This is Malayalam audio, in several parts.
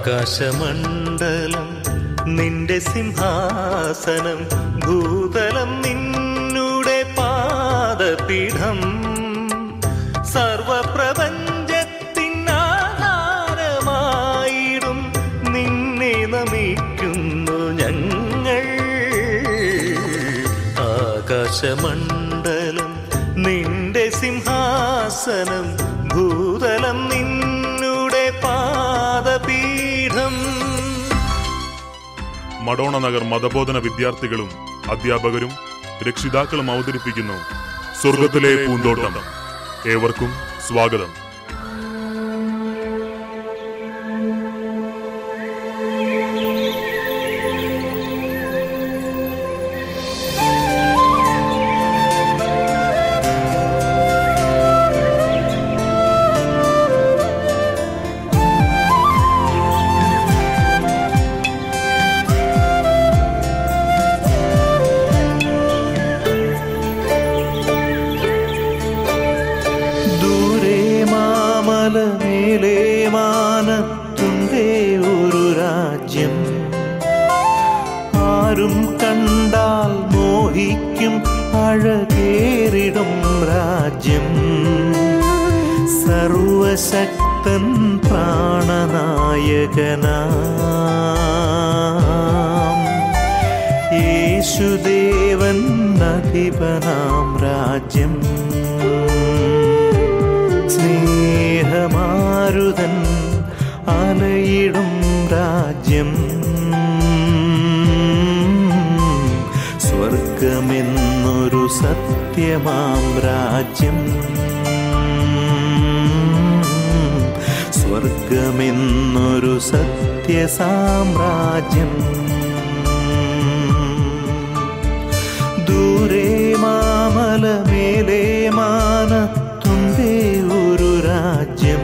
ആകാശമണ്ഡലം നിന്റെ സിംഹാസനം ഭൂതലം നിന്നുടെ പാദപീഠം സർവപ്രപഞ്ചത്തിനാധാരമായിടും നിന്നെ നമിക്കുന്നു ഞങ്ങൾ ആകാശമണ്ഡലം നിന്റെ സിംഹാസനം ഭൂതലം നിന്നുടെ പാദപീഠം മഡോണ നഗർ മതബോധന വിദ്യാർത്ഥികളും അധ്യാപകരും രക്ഷിതാക്കളും അവതരിപ്പിക്കുന്നു സ്വർഗത്തിലെ പൂന്തോട്ടം ഏവർക്കും സ്വാഗതം ദൂരെ മാമല മേലെ മാനത്തുണ്ടേ ഒരു രാജ്യം ആരും കണ്ടാൽ മോഹിക്കും അഴകേറിടും രാജ്യം സർവശക്തൻ പ്രാണനായകനാം യേശുദേവൻ അധിപനാം രാജ്യം സ്നേഹമാരുതൻ അലയിടും രാജ്യം സ്വർഗമെന്നൊരു സത്യമാം രാജ്യം സ്വർഗമെന്നൊരു സത്യസാമ്രാജ്യം ദൂരെ മാമല മേലെ മാനത്തുണ്ടേ ഒരു രാജ്യം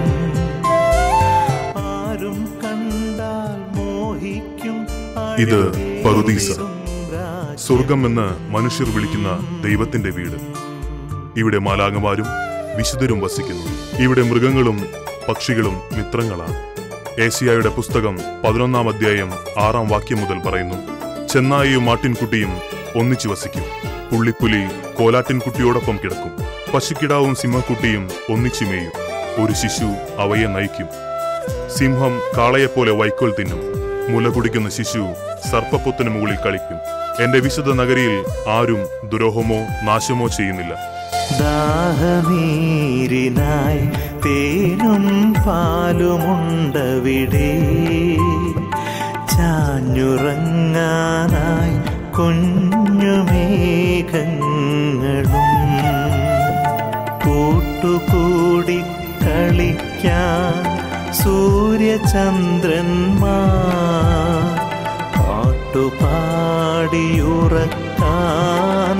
ആരും കണ്ടാൽ മോഹിക്കും ഇത് പറുദീസ. രാജ്യം. സ്വർഗം എന്ന് മനുഷ്യർ വിളിക്കുന്ന ദൈവത്തിന്റെ വീട് ഇവിടെ മാലാങ്ങമാരും വിശുദ്ധരും വസിക്കുന്നു ഇവിടെ മൃഗങ്ങളും പക്ഷികളും മിത്രങ്ങളാണ് ഏസിയായുടെ പുസ്തകം പതിനൊന്നാം അധ്യായം ആറാം വാക്യം മുതൽ പറയുന്നു ചെന്നായിയും ആട്ടിൻകുട്ടിയും ഒന്നിച്ചു വസിക്കും പുള്ളിപ്പുലി കോലാട്ടിൻകുട്ടിയോടൊപ്പം കിടക്കും പശുക്കിടാവും സിംഹക്കുട്ടിയും ഒന്നിച്ചു മേയും ഒരു ശിശു അവയെ നയിക്കും സിംഹം കാളയെപ്പോലെ വൈക്കോൽ തിന്നും മുല കുടിക്കുന്ന ശിശു സർപ്പപ്പൊത്തിന് മുകളിൽ കളിക്കും എന്റെ വിശുദ്ധ നഗരിയിൽ ആരും ദുരോഹമോ നാശമോ ചെയ്യുന്നില്ല ദാഹനീരിനായി തേനും പാലുമുണ്ടവിടെ ചാഞ്ഞുറങ്ങാനായി കുഞ്ഞുമേഘങ്ങളും കൂട്ടുകൂടി കളിക്കാൻ സൂര്യചന്ദ്രന്മാർ പാട്ടുപാടിയുറക്കാൻ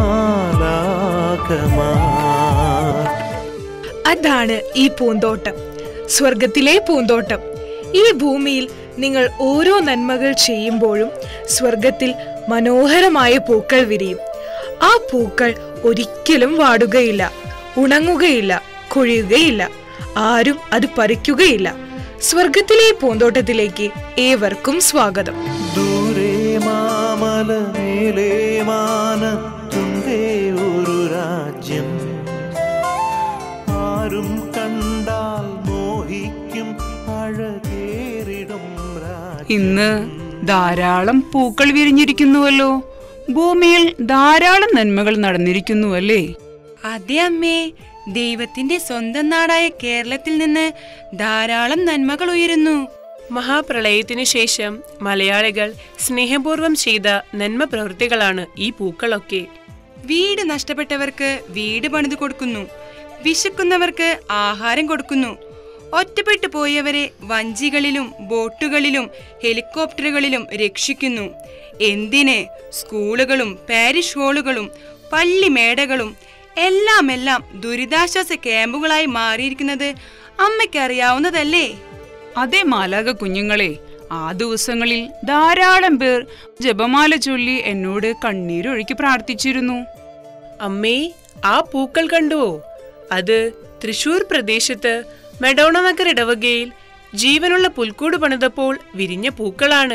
മാലാകമാർ അതാണ് ഈ പൂന്തോട്ടം സ്വർഗത്തിലെ പൂന്തോട്ടം ഈ ഭൂമിയിൽ നിങ്ങൾ ഓരോ നന്മകൾ ചെയ്യുമ്പോഴും സ്വർഗത്തിൽ മനോഹരമായ പൂക്കൾ വിരിയും ആ പൂക്കൾ ഒരിക്കലും വാടുകയില്ല ഉണങ്ങുകയില്ല കൊഴിയുകയില്ല ആരും അത് പറിക്കുകയില്ല സ്വർഗത്തിലെ പൂന്തോട്ടത്തിലേക്ക് ഏവർക്കും സ്വാഗതം ദൂരെ മാമല മേലെ മാനത്തുണ്ടേ ഒരു രാജ്യം ആരും കണ്ടാൽ മോഹിക്കും അഴകേറിടും രാജ്യം ഇന്ന് ധാരാളം പൂക്കൾ വിരിഞ്ഞിരിക്കുന്നുവല്ലോ ഭൂമിയിൽ ധാരാളം നന്മകൾ നടന്നിരിക്കുന്നു അല്ലേ അതെ അമ്മേ ദൈവത്തിന്റെ സ്വന്തം നാടായ കേരളത്തിൽ നിന്ന് ധാരാളം നന്മകൾ ഉയരുന്നു മഹാപ്രളയത്തിനു ശേഷം മലയാളികൾ സ്നേഹപൂർവം ചെയ്ത നന്മ പ്രവൃത്തികളാണ് ഈ പൂക്കളൊക്കെ വീട് നഷ്ടപ്പെട്ടവർക്ക് വീട് പണിതു കൊടുക്കുന്നു വിശക്കുന്നവർക്ക് ആഹാരം കൊടുക്കുന്നു ഒറ്റപ്പെട്ടു പോയവരെ വഞ്ചികളിലും ബോട്ടുകളിലും ഹെലികോപ്റ്ററുകളിലും രക്ഷിക്കുന്നു എന്തിന് സ്കൂളുകളും പാരിഷ് ഹാളുകളും പള്ളിമേടകളും എല്ലാം എല്ലാം ദുരിതാശ്വാസ ക്യാമ്പുകളായി മാറിയിരിക്കുന്നത് അമ്മയ്ക്കറിയാവുന്നതല്ലേ അതേ മാലാക കുഞ്ഞുങ്ങളെ ആ ദിവസങ്ങളിൽ ധാരാളം പേർ ജപമാല ചൊല്ലി എന്നോട് കണ്ണീരൊഴുക്കി പ്രാർത്ഥിച്ചിരുന്നു അമ്മേ ആ പൂക്കൾ കണ്ടുവോ അത് തൃശൂർ പ്രദേശത്ത് മെഡോണ നഗർ ഇടവകയിൽ ജീവനുള്ള പുൽക്കൂട് പണിതപ്പോൾ വിരിഞ്ഞ പൂക്കളാണ്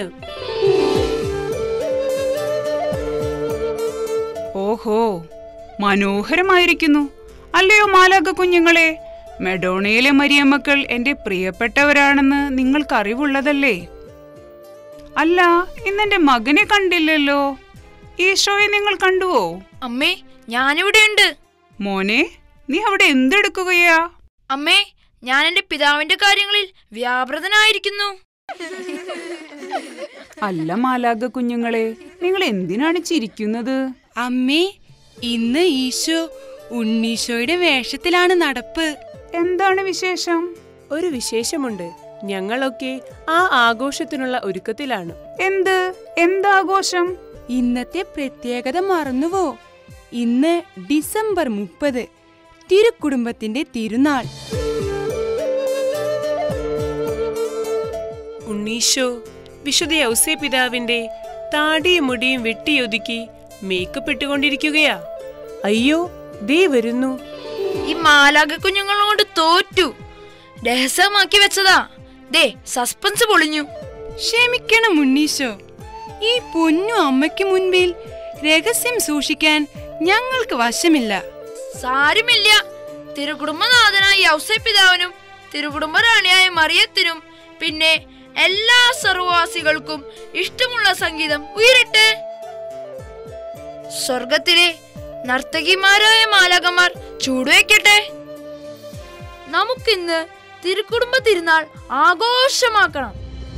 ഓഹോ മനോഹരമായിരിക്കുന്നു അല്ലയോ മാലാക കുഞ്ഞുങ്ങളെ മെഡോണയിലെ മരിയമ്മക്കൾ എന്റെ പ്രിയപ്പെട്ടവരാണെന്ന് നിങ്ങൾക്കറിവുള്ളതല്ലേ അല്ല ഇന്നെന്റെ മകനെ കണ്ടില്ലല്ലോ ഈശോയെ നിങ്ങൾ കണ്ടുവോ അമ്മേ ഞാനിവിടെയുണ്ട് മോനെ നീ അവിടെ എന്തെടുക്കുകയാ അമ്മേ ഞാൻ എന്റെ പിതാവിന്റെ കാര്യങ്ങളിൽ വ്യാപൃതനായിരിക്കുന്നു അല്ല മാലാക കുഞ്ഞുങ്ങളെ നിങ്ങൾ എന്തിനാണ് ചിരിക്കുന്നത് അമ്മേ ഇന്ന് ഈശോ ഉണ്ണീശോയുടെ വേഷത്തിലാണ് നടപ്പ് എന്താണ് വിശേഷം ഒരു വിശേഷമുണ്ട് ഞങ്ങളൊക്കെ ആ ആഘോഷത്തിനുള്ള ഒരുക്കത്തിലാണ് എന്ത് എന്താഘോഷം ഇന്നത്തെ പ്രത്യേകത മറന്നുവോ ഇന്ന് ഡിസംബർ മുപ്പത് തിരുക്കുടുംബത്തിന്റെ തിരുനാൾ ഉണ്ണീശോ വിശുദ്ധ ഔസേ പിതാവിന്റെ താടിയും മുടിയും വെട്ടിയൊതുക്കി മേക്കപ്പ് ഇട്ടുകൊണ്ടിരിക്കുകയാ അയ്യോ ദേ വരുന്നു ഈ മാലാക കുഞ്ഞുങ്ങളോട് തോറ്റു രഹസ്യമാക്കി വെച്ചതാ ദേ സസ്പെൻസ് പൊളിഞ്ഞു ക്ഷമിക്കണം ഉണ്ണീശോ ഈ പൊന്നു അമ്മയ്ക്ക് മുൻപിൽ രഹസ്യം സൂക്ഷിക്കാൻ ഞങ്ങൾക്ക് വശമില്ല സാരമില്ല തിരുകുടുംബനാഥനായ ഔസേ പിതാവിനും തിരുകുടുംബ റാണിയായ മറിയത്തിനും പിന്നെ എല്ലാ സർവാസികൾക്കും ഇഷ്ടമുള്ള സംഗീതം ഉയരട്ടെ സ്വർഗത്തിലെ നർത്തകിമാരായ മാലകന്മാർ ചൂടുവെക്കട്ടെ നമുക്കിന്ന് തിരുക്കുടുംബ തിരുനാൾ ആഘോഷമാക്കണം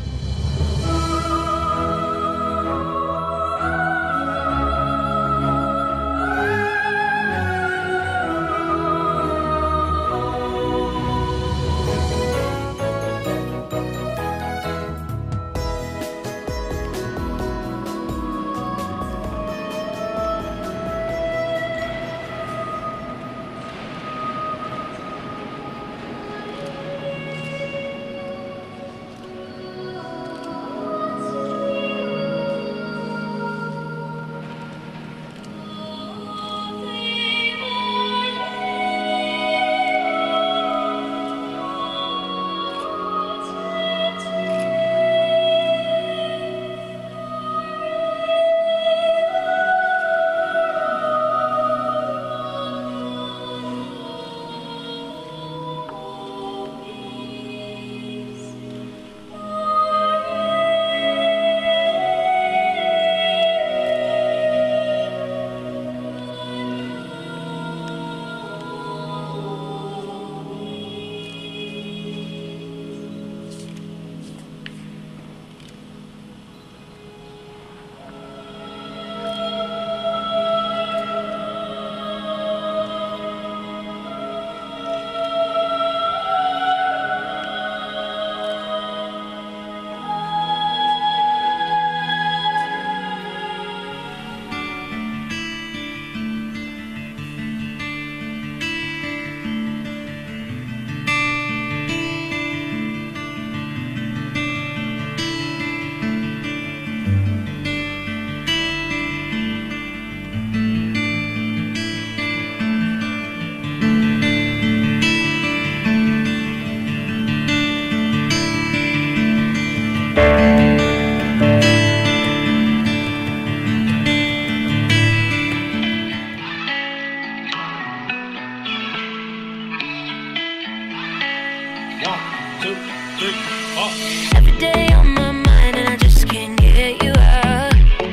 Every day on my mind and I just can't get you out.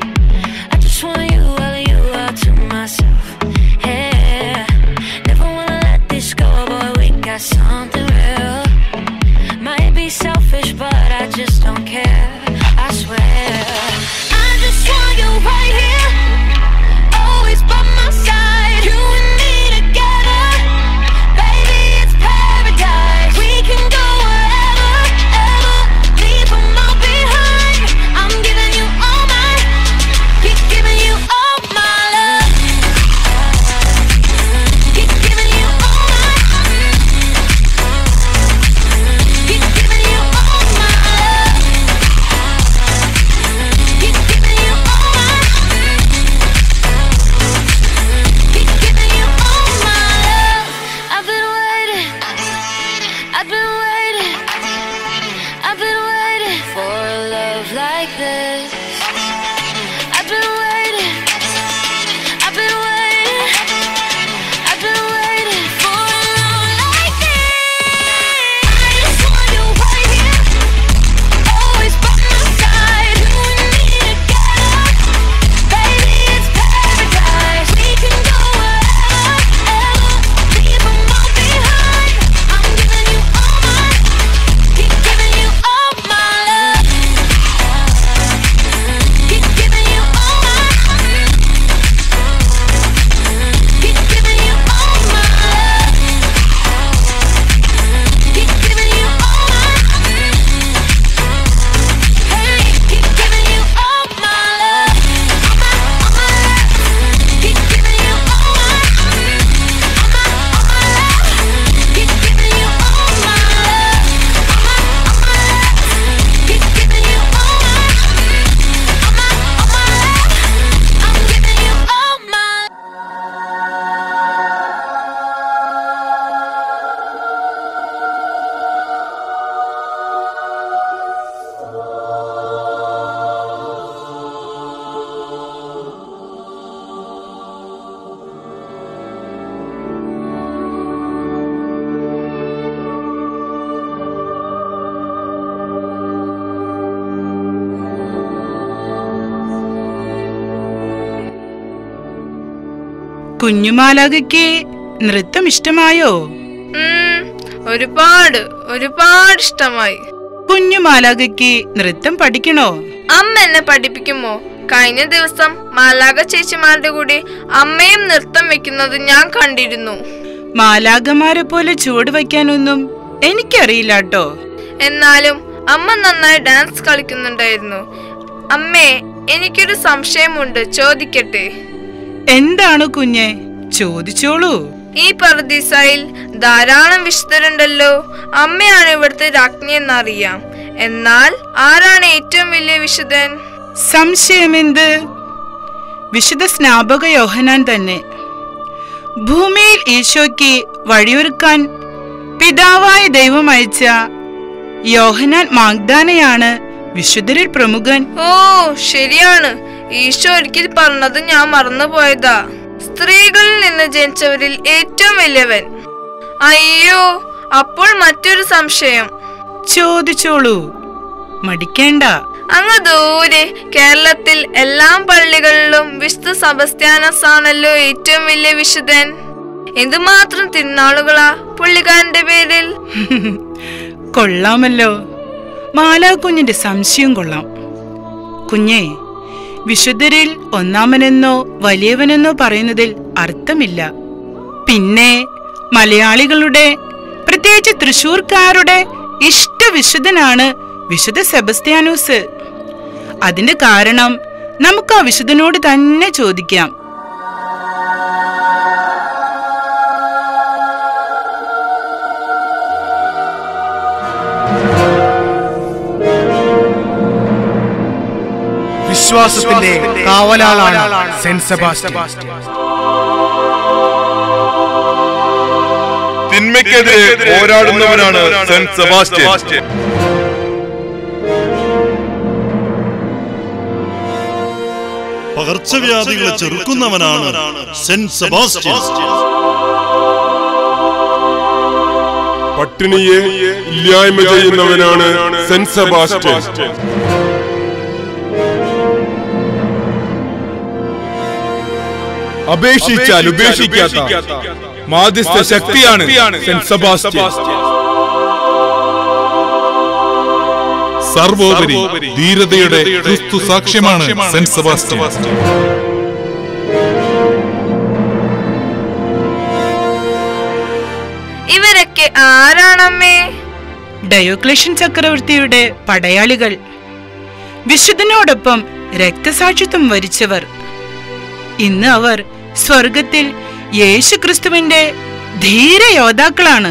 I just want you, all of you out to myself. Yeah, never wanna let this go, boy. We got something real. Might be selfish, but I just don't care. I swear. I just want you right here, always by my side. You and me together, baby, it's paradise. We can go wherever, ever. Leave 'em all behind. കുഞ്ഞുമാലാകയ്ക്ക് നൃത്തം ഇഷ്ടമായോ ഉം, ഒരുപാട് ഒരുപാട് ഇഷ്ടമായി കുഞ്ഞുമാലാകയ്ക്ക് നൃത്തം പഠിക്കണോ അമ്മ എന്നെ പഠിപ്പിക്കുമോ കഴിഞ്ഞ ദിവസം മാലാക ചേച്ചിമാരുടെ കൂടി അമ്മയും നൃത്തം വെക്കുന്നത് ഞാൻ കണ്ടിരുന്നു മാലാകമാരെ പോലെ ചുവട് വയ്ക്കാനൊന്നും എനിക്കറിയില്ല കേട്ടോ എന്നാലും അമ്മ നന്നായി ഡാൻസ് കളിക്കുന്നുണ്ടായിരുന്നു അമ്മേ എനിക്കൊരു സംശയമുണ്ട് ചോദിക്കട്ടെ എന്താണ് കുഞ്ഞെ ചോദിച്ചോളൂ ഈ പർദീസായിൽ ധാരാളം വിശുദ്ധരുണ്ടല്ലോ അമ്മയാണ് ഇവിടുത്തെ രാജ്ഞി എന്നറിയാം എന്നാൽ ആരാണ് ഏറ്റവും വലിയ വിശുദ്ധൻ സംശയമെന്ത് വിശുദ്ധ സ്നാപക യോഹനാൻ തന്നെ ഭൂമിയിൽ ഈശോയ്ക്ക് വഴിയൊരുക്കാൻ പിതാവായ ദൈവം അയച്ച യോഹനാൻ മാഗ്ദാനയാണ് വിശുദ്ധരിൽ പ്രമുഖൻ ഓ ശരിയാണ് ഈശോ ഒരിക്കൽ പറഞ്ഞത് ഞാൻ മറന്നുപോയതാ സ്ത്രീകളിൽ നിന്ന് ജനിച്ചവരിൽ ഏറ്റവും വലിയവൻ അയ്യോ അപ്പോൾ മറ്റൊരു സംശയം ചോദിച്ചോളൂ മടിക്കേണ്ട അങ്ങ് ദൂരെ കേരളത്തിൽ എല്ലാ പള്ളികളിലും വിശുദ്ധ സബസ്ത്യാനസ് ആണല്ലോ ഏറ്റവും വലിയ വിശുദ്ധൻ എന്തുമാത്രം തിരുനാളുകളാ പുള്ളിക്കാരന്റെ പേരിൽ കൊള്ളാമല്ലോ മാലാ കുഞ്ഞിന്റെ സംശയം കൊള്ളാം കുഞ്ഞെ വിശുദ്ധരിൽ ഒന്നാമനെന്നോ വലിയവനെന്നോ പറയുന്നതിൽ അർത്ഥമില്ല പിന്നെ മലയാളികളുടെ പ്രത്യേകിച്ച് തൃശൂർക്കാരുടെ ഇഷ്ടവിശുദ്ധനാണ് വിശുദ്ധ സെബസ്ത്യാനൂസ് അതിന്റെ കാരണം നമുക്ക് ആ വിശുദ്ധനോട് തന്നെ ചോദിക്കാം വിശ്വാസത്തിന്റെ കാവലാളാണ് സെന്റ് സെബാസ്റ്റ്യൻ തിന്മയ്ക്കെതിരെ പോരാടുന്നവനാണ് സെന്റ് സെബാസ്റ്റ്യൻ പകർച്ചവ്യാധികളെ ചെറുക്കുന്നവനാണ് സെന്റ് സെബാസ്റ്റ്യൻ പട്ടിണിയെ ഇല്ലായ്മ ചെയ്യുന്നവനാണ് സെന്റ് സെബാസ്റ്റ്യൻ അപേക്ഷിച്ചാൽ ഉപേക്ഷിക്കാത്ത മാധ്യസ്ഥ ശക്തിയാണ് സെന്റ് സെബാസ്റ്റ്യൻ സർവോപരി ധീരതയുടെ ക്രിസ്തു സാക്ഷ്യമാണ് സെന്റ് സെബാസ്റ്റ്യൻ ഇവരൊക്കെ ആരാണമ്മേ ഡയോക്ലേഷ്യൻ ചക്രവർത്തിയുടെ പടയാളികൾ വിശുദ്ധനോടൊപ്പം രക്തസാക്ഷിത്വം വരിച്ചവർ ഇന്ന് അവർ സ്വർഗത്തിൽ യേശുക്രിസ്തുവിന്റെ ധീര യോദ്ധാക്കളാണ്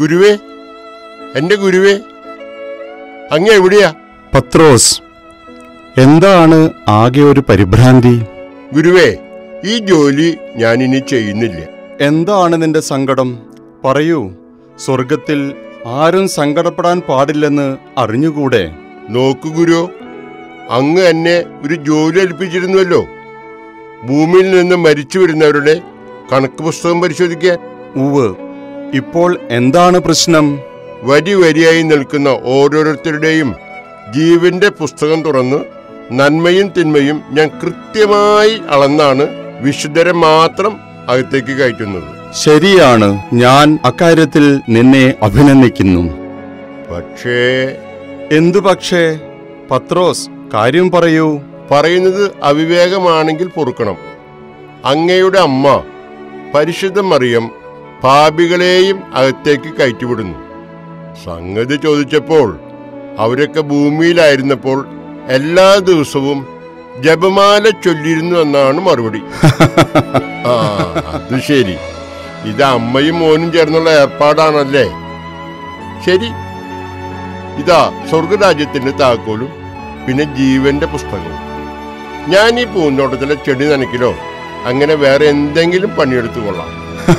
ഗുരുവേ എന്റെ ഗുരുവേ അങ്ങ് എവിടെയാ പത്രോസ് എന്താണ് ആകെ ഒരു പരിഭ്രാന്തി ഗുരുവേ ഈ ജോലി ഞാൻ ഇനി ചെയ്യുന്നില്ല എന്താണ് നിന്റെ സങ്കടം പറയൂ സ്വർഗത്തിൽ ആരും സങ്കടപ്പെടാൻ പാടില്ലെന്ന് അറിഞ്ഞുകൂടെ നോക്കു ഗുരു അങ്ങ് എന്നെ ഒരു ജോലി ഏൽപ്പിച്ചിരുന്നുവല്ലോ ഭൂമിയിൽ നിന്ന് മരിച്ചു വരുന്നവരുടെ കണക്ക് പുസ്തകം പരിശോധിക്കാൻ ഉവ് ഇപ്പോൾ എന്താണ് പ്രശ്നം വരി വരിയായി നിൽക്കുന്ന ഓരോരുത്തരുടെയും ജീവന്റെ പുസ്തകം തുറന്ന് നന്മയും തിന്മയും ഞാൻ കൃത്യമായി അളന്നാണ് വിശുദ്ധരെ മാത്രം അകത്തേക്ക് കയറ്റുന്നത് ശരിയാണ് ഞാൻ അക്കാര്യത്തിൽ നിന്നെ അഭിനന്ദിക്കുന്നു പക്ഷേ എന്തു പക്ഷേ പത്രോസ് കാര്യം പറയൂ പറയുന്നത് അവിവേകമാണെങ്കിൽ പൊറുക്കണം അങ്ങയുടെ അമ്മ പരിശുദ്ധ മറിയം പാപികളെയും അകത്തേക്ക് കയറ്റിവിടുന്നു സംഗതി ചോദിച്ചപ്പോൾ അവരൊക്കെ ഭൂമിയിലായിരുന്നപ്പോൾ എല്ലാ ദിവസവും ജപമാല ചൊല്ലിയിരുന്നു എന്നാണ് മറുപടി ആ അത് ശരി ഇത് അമ്മയും മോനും ചേർന്നുള്ള ഏർപ്പാടാണല്ലേ ശരി ഇതാ സ്വർഗരാജ്യത്തിന്റെ താക്കോലും പിന്നെ ജീവന്റെ പുസ്തകവും ഞാൻ ഈ പൂന്തോട്ടത്തിലെ ചെടി നനയ്ക്കലോ അങ്ങനെ വേറെ എന്തെങ്കിലും പണിയെടുത്തു കൊള്ളാം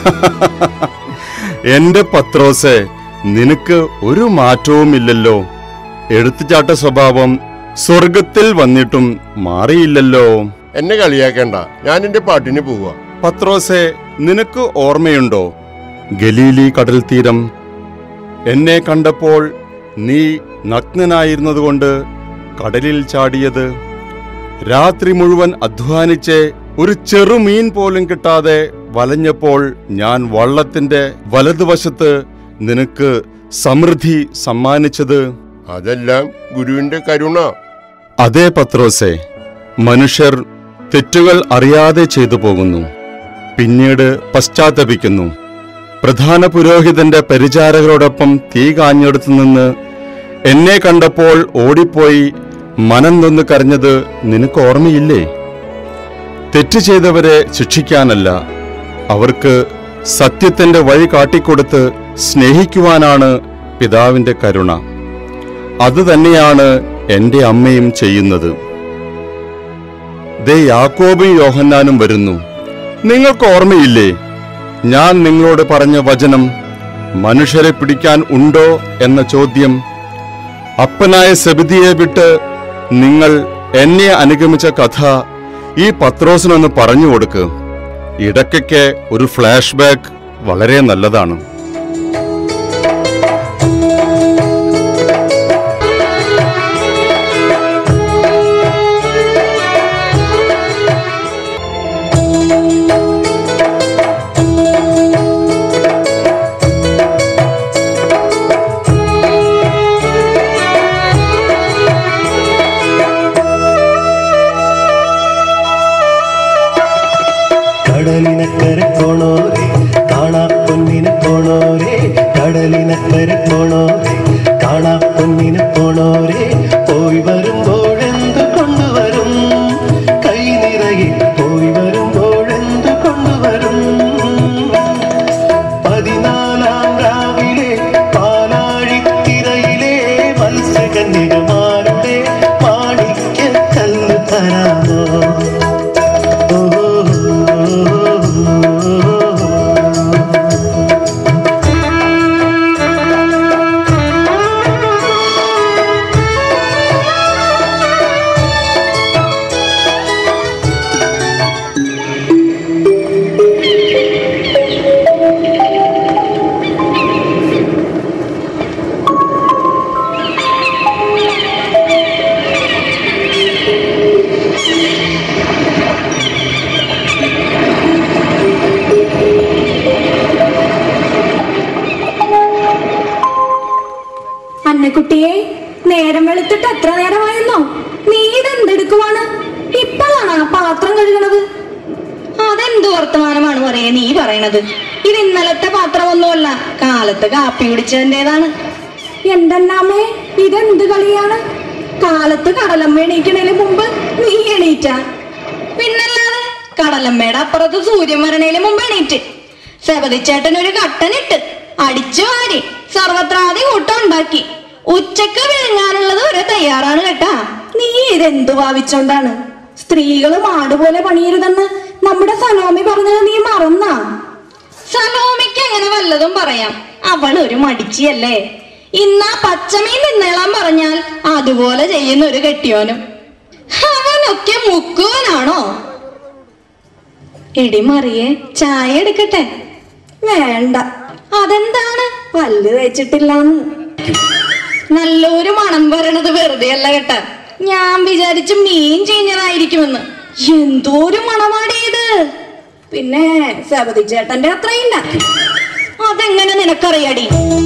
എന്റെ പത്രോസെ നിനക്ക് ഒരു മാറ്റവുമില്ലല്ലോ എടുത്തുചാട്ട സ്വഭാവം സ്വർഗത്തിൽ വന്നിട്ടും മാറിയില്ലല്ലോ എന്നെ കളിയാക്കണ്ട ഞാൻ എന്റെ പാട്ടിന് പോവാ പത്രോസെ നിനക്ക് ഓർമ്മയുണ്ടോ ഗലീലി കടൽ തീരം എന്നെ കണ്ടപ്പോൾ നീ നഗ്നനായിരുന്നതുകൊണ്ട് കടലിൽ ചാടിയത് രാത്രി മുഴുവൻ അധ്വാനിച്ച് ഒരു ചെറുമീൻ പോലും കിട്ടാതെ വലഞ്ഞപ്പോൾ ഞാൻ വള്ളത്തിന്റെ വലതുവശത്ത് നിനക്ക് സമൃദ്ധി സമ്മാനിച്ചത് അതെല്ലാം ഗുരുവിന്റെ കരുണ അതേ പത്രോസെ മനുഷ്യർ തെറ്റുകൾ അറിയാതെ ചെയ്തു പോകുന്നു പിന്നീട് പശ്ചാത്തപിക്കുന്നു പ്രധാന പുരോഹിതന്റെ പരിചാരകരോടൊപ്പം തീ കാഞ്ഞെടുത്തു നിന്ന് എന്നെ കണ്ടപ്പോൾ ഓടിപ്പോയി മനം നൊന്ന് കരഞ്ഞത് നിനക്ക് ഓർമ്മയില്ലേ തെറ്റ് ചെയ്തവരെ ശിക്ഷിക്കാനല്ല അവർക്ക് സത്യത്തിന്റെ വഴി കാട്ടിക്കൊടുത്ത് സ്നേഹിക്കുവാനാണ് പിതാവിന്റെ കരുണ അതുതന്നെയാണ് എന്റെ അമ്മയും ചെയ്യുന്നത് ദേ യാക്കോബും യോഹന്നാനും വരുന്നു നിങ്ങൾക്ക് ഓർമ്മയില്ലേ ഞാൻ നിങ്ങളോട് പറഞ്ഞ വചനം മനുഷ്യരെ പിടിക്കാൻ ഉണ്ടോ എന്ന ചോദ്യം അപ്പനായ സെബിദിയെ വിട്ട് നിങ്ങൾ എന്നെ അനുഗമിച്ച കഥ ഈ പത്രോസിനൊന്ന് പറഞ്ഞു കൊടുക്ക് ഇടയ്ക്കൊക്കെ ഒരു ഫ്ലാഷ് ബാക്ക് വളരെ നല്ലതാണ് കടലിനക്കരെ പോണോരെ കാണാ പൊന്നിനെ പോണോരെ കടലിനക്കരെ പോണോരെ കാണാ പൊന്നിനെ പോണോരെ പോയി വരുമ്പോഴെന്ത് കൊണ്ടുവരും കൈ നിറയെ പോയി വരുമ്പോഴെന്ത് കൊണ്ടുവരും പതിനാലാം രാവിലെ പാലാഴിത്തിരയിലെ മത്സ്യകന്യകമാരുടെ മാണിക്യ കല്ല് തരാമോ അന്നക്കുട്ടിയെ നേരം വെളുത്തിട്ട് എത്ര നേരമായെന്നോ നീ ഇതെന്തെടുക്കുവാണ് ഇപ്പോഴാണ് ആ പാത്രം കഴുകണത് അതെന്ത് വർത്തമാനമാണ് പറയേ നീ പറയണത് ഇത് ഇന്നലത്തെ പാത്രമൊന്നുമല്ല കാലത്ത് കാപ്പി കുടിച്ചതിൻ്റെതാണ് എന്തെന്നാമേ ഇതെന്ത് കളിയാണ് കാലത്ത് കടലമ്മ എണീക്കണേന് മുമ്പ് നീ എണീറ്റ പിന്നല്ലാതെ കടലമ്മയുടെ അപ്പുറത്ത് സൂര്യൻ വരണേന് മുമ്പ് എണീറ്റ് സെവതിച്ചേട്ടൻ ഒരു കട്ടനിട്ട് അടിച്ചു വാരി സർവത്രാതി കൂട്ടം ഉണ്ടാക്കി ഉച്ചക്ക് വിഴുങ്ങാനുള്ളത് വരെ തയ്യാറാണ് കേട്ടാ നീ ഇതെന്തു ഭാവിച്ചോണ്ടാണ് സ്ത്രീകൾ മാടുപോലെ പണിയരുതെന്ന് നമ്മുടെ സലോമി പറഞ്ഞത് നീ മറന്നാ സലോമിക്ക് അങ്ങനെ വല്ലതും പറയാം അവൾ ഒരു മടിച്ചിയല്ലേ ഇന്നാ പച്ചമീൻ നിന്നേളാൻ പറഞ്ഞാൽ അതുപോലെ ചെയ്യുന്ന ഒരു കെട്ടിയോനും അവനൊക്കെ മുക്കുവനാണോ എടി മറിയെ ചായ എടുക്കട്ടെ വേണ്ട അതെന്താണ് പല്ല് തേച്ചിട്ടില്ലാന്ന് നല്ലൊരു മണം വരണത് വെറുതെ അല്ല കേട്ട ഞാൻ വിചാരിച്ചു മീൻ ചീഞ്ഞതായിരിക്കുമെന്ന് എന്തോരു മണമാടിയത് പിന്നെ സബതി ചേട്ടന്റെ അത്രയില്ല അതെങ്ങനെ നിനക്കറിയാടി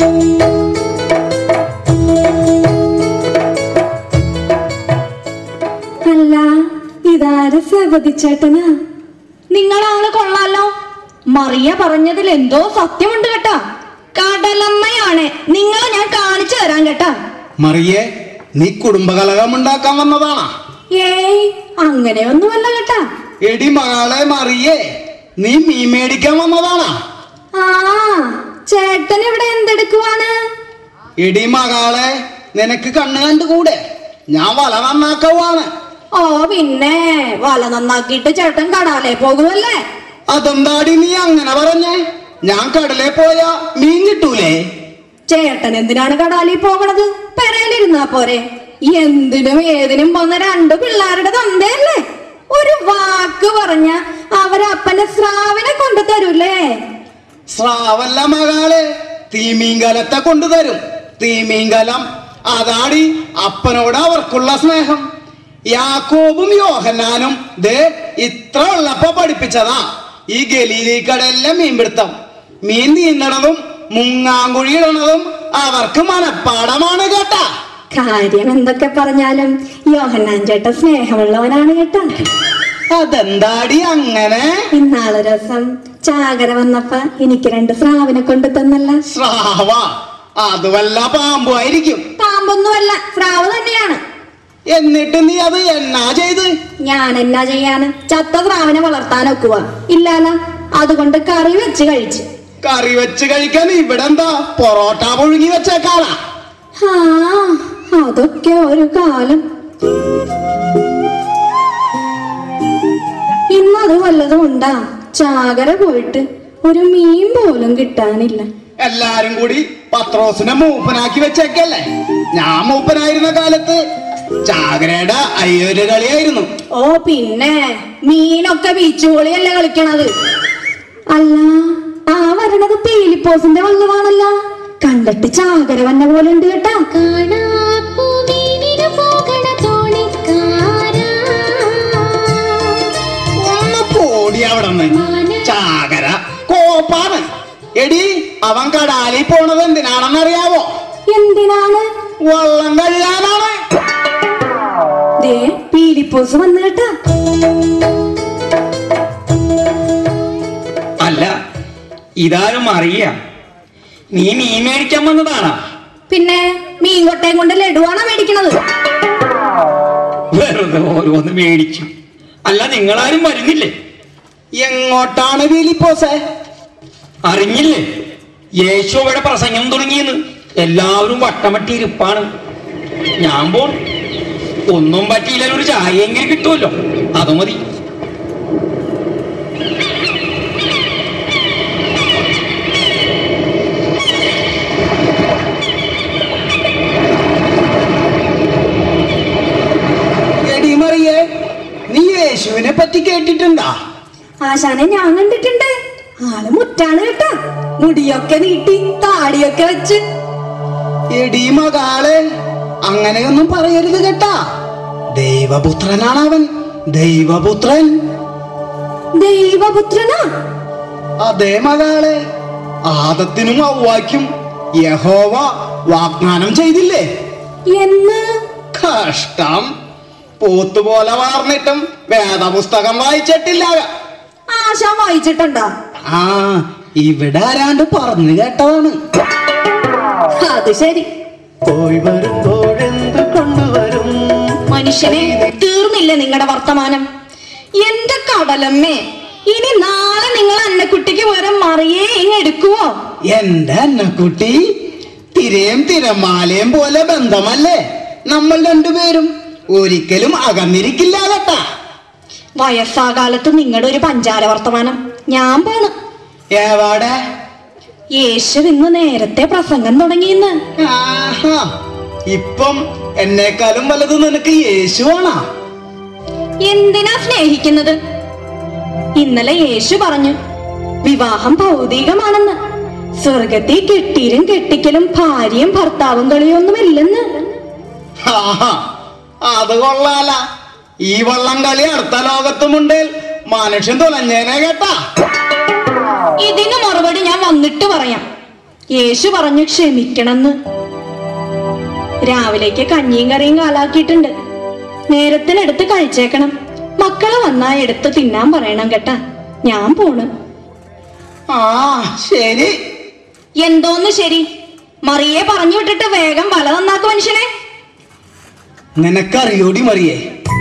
അല്ല ഇതാര് സബതി ചേട്ടനാ നിങ്ങളാള് കൊള്ളാലോ മറിയ പറഞ്ഞതിൽ എന്തോ സത്യമുണ്ട് കേട്ടാ കടലമ്മയാണ് നിങ്ങളെ ഞാൻ കാണിച്ചു തരാൻ കേട്ടാ മറിയേ നീ കുടുംബകലകം ഉണ്ടാക്കാൻ വന്നതാണാ ഏയ് അങ്ങനെയൊന്നുമല്ല കേട്ടാ എടി മകളെ മറിയേ നീ മീൻ മേടിക്കാൻ വന്നതാണാ ആ ചേട്ടൻ ഇവിടെ എന്തെടുക്കുവാണ് എടി മകളെ നിനക്ക് കണ്ണ് കണ്ടുകൂടെ ഞാൻ വല നന്നാക്കവാണ് ഓ പിന്നെ വല നന്നാക്കിയിട്ട് ചേട്ടൻ കടാലേ പോകുമല്ലേ അതെന്താടി നീ അങ്ങനെ പറഞ്ഞേ ഞാൻ കടലേ പോയാ മീൻ കിട്ടൂലേ ചേട്ടൻ എന്തിനാണ് കടാലിൽ പോകണത് പെരയിലിരുന്നാ പോരെ എന്തിനും ഏതിനും പോന്ന രണ്ട് പിള്ളേരുടെ തന്തയല്ലേ ഒരു വാക്ക് പറഞ്ഞ അവരപ്പന്റെ സ്രാവിനെ കൊണ്ടു തരൂലേ സ്രാവല്ല മകളെ തീമീങ്കലത്തെ കൊണ്ടുതരും തീമീങ്കലം അതാടി അപ്പനോട് അവർക്കുള്ള സ്നേഹം യാക്കോബും യോഹന്നാനും ദേ ഇത്ര ഉള്ളപ്പോ പഠിപ്പിച്ചതാ ഈ ഗലീലിക്കടലിലെ മീൻപിടുത്തം മീൻ നീന്തണതും മുങ്ങാങ്കുഴി ഇടണതും അവർക്ക് മനപ്പാടമാണ് കേട്ടാ കാര്യം എന്തൊക്കെ പറഞ്ഞാലും യോഹന്നാൻ ചേട്ടൻ സ്നേഹമുള്ളവനാണ് കേട്ടാ അതെന്താടി അങ്ങനെ ഇന്നാളെ ദിവസം ചാകര വന്നപ്പ എനിക്ക് രണ്ട് സ്രാവിനെ കൊണ്ടു തന്നല്ല സ്രാവ അത് വല്ല പാമ്പുമായിരിക്കും പാമ്പൊന്നുമല്ല സ്രാവ് തന്നെയാണ് എന്നിട്ട് നീ അത് എന്നാ ചെയ്ത് ഞാൻ എന്നാ ചെയ്യാന് ചത്ത സ്രാവിനെ വളർത്താൻ ഒക്കുക ഇല്ലാല അതുകൊണ്ട് കറി വെച്ച് കഴിച്ചു കറി വെച്ച് കഴിക്കാൻ ഇവിടെ എന്താ പൊറോട്ട പുഴുങ്ങി വെച്ചേക്കാളാ ആ അതൊക്കെ ഒരു കാലം ഇന്നത് വല്ലതും ഉണ്ടാ ചാകര പോയിട്ട് ഒരു മീൻ പോലും കിട്ടാനില്ല എല്ലാരും കൂടി പത്രോസിനെ മൂപ്പനാക്കി വെച്ചേക്കല്ലേ ഞാൻ മൂപ്പനായിരുന്ന കാലത്ത് ചാകരയുടെ അയ്യൊരു കളിയായിരുന്നു ഓ പിന്നെ മീനൊക്കെ ബീച്ച് പൊളിയല്ലേ കളിക്കണത് അല്ല ആ വരണത് പീലിപ്പോസിന്റെ വള്ളമാണല്ല കണ്ടിട്ട് ചാകര വന്ന പോലെ ഉണ്ട് കേട്ടാ ഒന്ന് പോടി അവിടെ ചാകര കോപ്പാണ് എടി അവൻ കടാലിൽ പോണത് എന്തിനാണെന്നറിയാവോ എന്തിനാണ് വള്ളം കഴുകാനാണ് ദേ പീലിപ്പോസ് വന്നു കേട്ടാ അല്ല ഇതാരും അറിയ നീ മീൻ മേടിക്കാൻ വന്നതാണാ പിന്നെ മീൻ കൊട്ടയും കൊണ്ട് ലഡുവാണോ മേടിക്കണത് വെറുതെ ഓരോന്ന് മേടിച്ചു അല്ല നിങ്ങളാരും വരുന്നില്ലേ എങ്ങോട്ടാണ് പീലിപ്പോസേ അറിഞ്ഞില്ലേ യേശു അവിടെ പ്രസംഗം തുടങ്ങിയെന്ന് എല്ലാവരും വട്ടമട്ടി ഇരിപ്പാണ് ഞാൻ പോൺ ഒന്നും പറ്റിയില്ല ഒരു ചായയെങ്കിലും കിട്ടുമല്ലോ അത് മതി എടി മറിയേ നീ യേശുവിനെ പറ്റി കേട്ടിട്ടുണ്ടാ ആശാനെ ഞാൻ കണ്ടിട്ടുണ്ട് ആള് മുറ്റാണ് കേട്ടാ മുടിയൊക്കെ നീട്ടി താടിയൊക്കെ വെച്ച് എടി മകാളെ അങ്ങനെയൊന്നും പറയരുത് കേട്ടാ ദൈവപുത്രനാണ് അവൻ ദൈവപുത്രൻ ദൈവപുത്രനാ അതേ മകാളെ ആദത്തിനും ഔവാക്കും യഹോവ വാഗ്ദാനം ചെയ്തില്ലേ എന്ന് കഷ്ടം പോത്തുപോലെ വാർന്നിട്ടും വേദപുസ്തകം വായിച്ചിട്ടില്ല ആശാൻ വായിച്ചിട്ടുണ്ടോ ആ ഇവിടെ ആരാണ്ട് പറഞ്ഞു കേട്ടതാണ് അത് ശരി പോയി വരുമ്പോഴെന്ത് കൊണ്ടുവരും മനുഷ്യനെ തീർന്നില്ല നിങ്ങളുടെ വർത്തമാനം എന്റെ കടലമ്മേ ഇനി നാളെ നിങ്ങൾ അന്നക്കുട്ടിക്ക് പകരം മറിയേ ഇങ്ങ് എടുക്കുവോ എന്റെ അന്നക്കുട്ടി തിരയും തിരമാലയും പോലെ ബന്ധമല്ലേ നമ്മൾ രണ്ടുപേരും ഒരിക്കലും അകന്നിരിക്കില്ല കേട്ടാ വയസ്സാകാലത്ത് നിങ്ങളുടെ ഒരു പഞ്ചാര വർത്തമാനം ഞാൻ പോണ് എവിടെ യേശു ഇന്ന് നേരത്തെ പ്രസംഗം തുടങ്ങിയെന്ന് ആഹാ ഇപ്പം എന്നെക്കാളും വലുത് നിനക്ക് യേശുവാണാ എന്തിനാ സ്നേഹിക്കുന്നത് ഇന്നലെ യേശു പറഞ്ഞു വിവാഹം ഭൗതികമാണെന്ന് സ്വർഗത്തിൽ കെട്ടിയിലും കെട്ടിക്കലും ഭാര്യയും ഭർത്താവും കളിയൊന്നുമില്ലെന്ന് ആഹാ അത് കൊള്ളാല ഈ വള്ളം കളി അടുത്ത ലോകത്തുമുണ്ട് മനുഷ്യൻ തുലഞ്ഞേനെ കേട്ടാ ഇതിന് മറുപടി ഞാൻ വന്നിട്ട് പറയാം യേശു പറഞ്ഞു ക്ഷമിക്കണമെന്ന് രാവിലേക്ക് കഞ്ഞിയും കറിയും കാലാക്കിയിട്ടുണ്ട് നേരത്തിനെടുത്ത് കഴിച്ചേക്കണം മക്കള് വന്നാ എടുത്ത് തിന്നാൻ പറയണം കേട്ടാ ഞാൻ പോണ് ആ ശരി എന്തോന്ന് ശരി മറിയെ പറഞ്ഞു വിട്ടിട്ട് വേഗം വല നന്നാക്കും മനുഷ്യനെ നിനക്കറിയോടി മറിയേ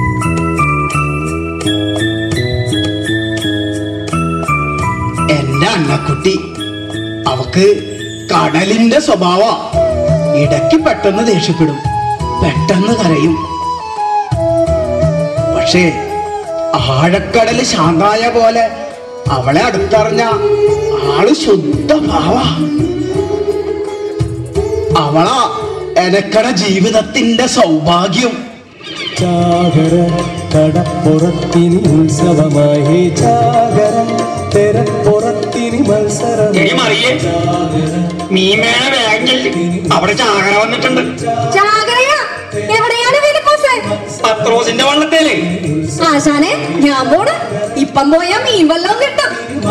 എന്റെ അന്നക്കുട്ടി അവക്ക് കടലിന്റെ സ്വഭാവ ഇടയ്ക്ക് പെട്ടെന്ന് ദേഷ്യപ്പെടും പെട്ടെന്ന് കരയും പക്ഷേ ആഴക്കടല് ശാന്തായ പോലെ അവളെ അടുത്തറിഞ്ഞ ആള് ശുദ്ധ ഭാവ അവളാ എനക്കട ജീവിതത്തിന്റെ സൗഭാഗ്യം ചാകര കടപ്പുറത്തിനി ഉത്സവമായി ചാകര തെരപ്പുറത്തിനി എടി മറിയേ മീമേണ വേഗം ചെല്ല്. അവിടെ ചാകര വന്നിട്ടുണ്ട് ചാകരയാ എവിടെയാണ് ഫിലിപ്പോസേ പത്രോസിന്റെ വള്ളത്തേലേ ആശാനെ ഞാൻ പോണ് ഇപ്പം പോയാ മീൻ വല്ലതും കിട്ടും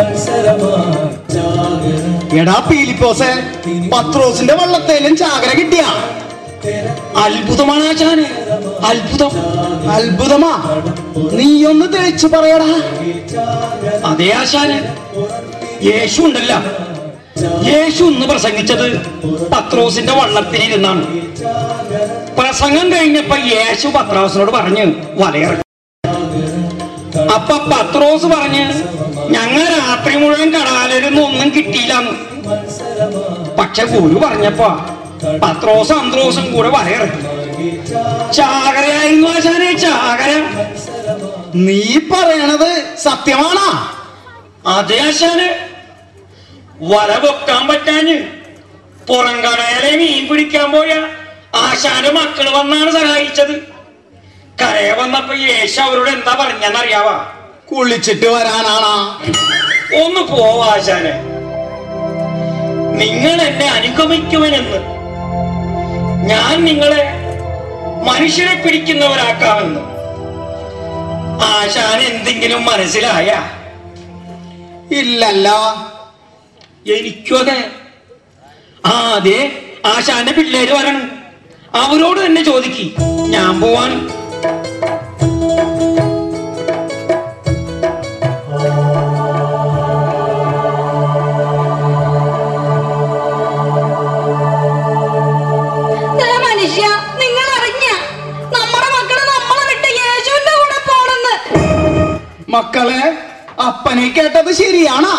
എടാ പീലിപ്പോസെ പത്രോസിന്റെ വള്ളത്തേലും ചാകര കിട്ടിയ അത്ഭുതമാണ് ആശാന് അത്ഭുതം അത്ഭുതമാ നീയൊന്ന് തെളിച്ചു പറയടാ അതേ ആശാന് യേശു ഉണ്ടല്ല യേശു ഇന്ന് പ്രസംഗിച്ചത് പത്രോസിന്റെ വള്ളത്തിലിരുന്നാണ് പ്രസംഗം കഴിഞ്ഞപ്പോ യേശു പത്രോസിനോട് പറഞ്ഞു വലയിറക്കി അപ്പൊ പത്രോസ് പറഞ്ഞ് ഞങ്ങൾ രാത്രി മുഴുവൻ കടാലിരുന്ന് ഒന്നും കിട്ടിയില്ലെന്ന് പക്ഷെ ഗുരു പറഞ്ഞപ്പോ പത്രോസും അന്ത്രോസും കൂടെ വലയിറക്കി ചാകരയായിരുന്നു ആശാനെ ചാകര നീ പറയണത് സത്യമാണാ അതേ ആശാന് വല പൊക്കാൻ പറ്റാഞ്ഞ് പുറം കടയിലെ മീൻ പിടിക്കാൻ പോയ ആശാന്റെ മക്കള് വന്നാണ് സഹായിച്ചത് കരയെ വന്നപ്പോ യേശു അവരോട് എന്താ പറഞ്ഞെന്നറിയാവാ കുളിച്ചിട്ട് വരാനാണാ ഒന്ന് പോവാ ആശാനെ നിങ്ങൾ എന്നെ അനുഗമിക്കുമെന്ന് ഞാൻ നിങ്ങളെ മനുഷ്യരെ പിടിക്കുന്നവരാക്കാമെന്ന് ആശാൻ എന്തെങ്കിലും മനസ്സിലായ ഇല്ലല്ല എനിക്കും അതെ ആ അതെ ആശാന്റെ പിള്ളേര് വരണം അവരോട് തന്നെ ചോദിക്കി ഞാൻ പോവാൻ ദേ മനുഷ്യ നിങ്ങൾ അറിഞ്ഞ നമ്മുടെ മക്കള് നമ്മളെ വിട്ട് യേശുവിന്റെ കൂടെ പോണെന്ന് മക്കളെ അപ്പനെ കേട്ടത് ശരിയാണാ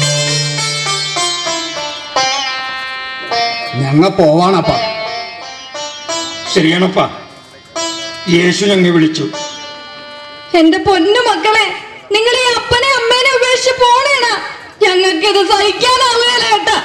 ഞങ്ങ പോവാണപ്പ ശരിയാണപ്പാ യേശു ഞങ്ങൾ വിളിച്ചു എന്റെ പൊന്നു മക്കളെ നിങ്ങൾ ഈ അപ്പനെ അമ്മേനെ ഉപേക്ഷിച്ച് പോണേണ ഞങ്ങൾക്ക് ഇത് സഹിക്കാനാവുകയില്ല കേട്ടാ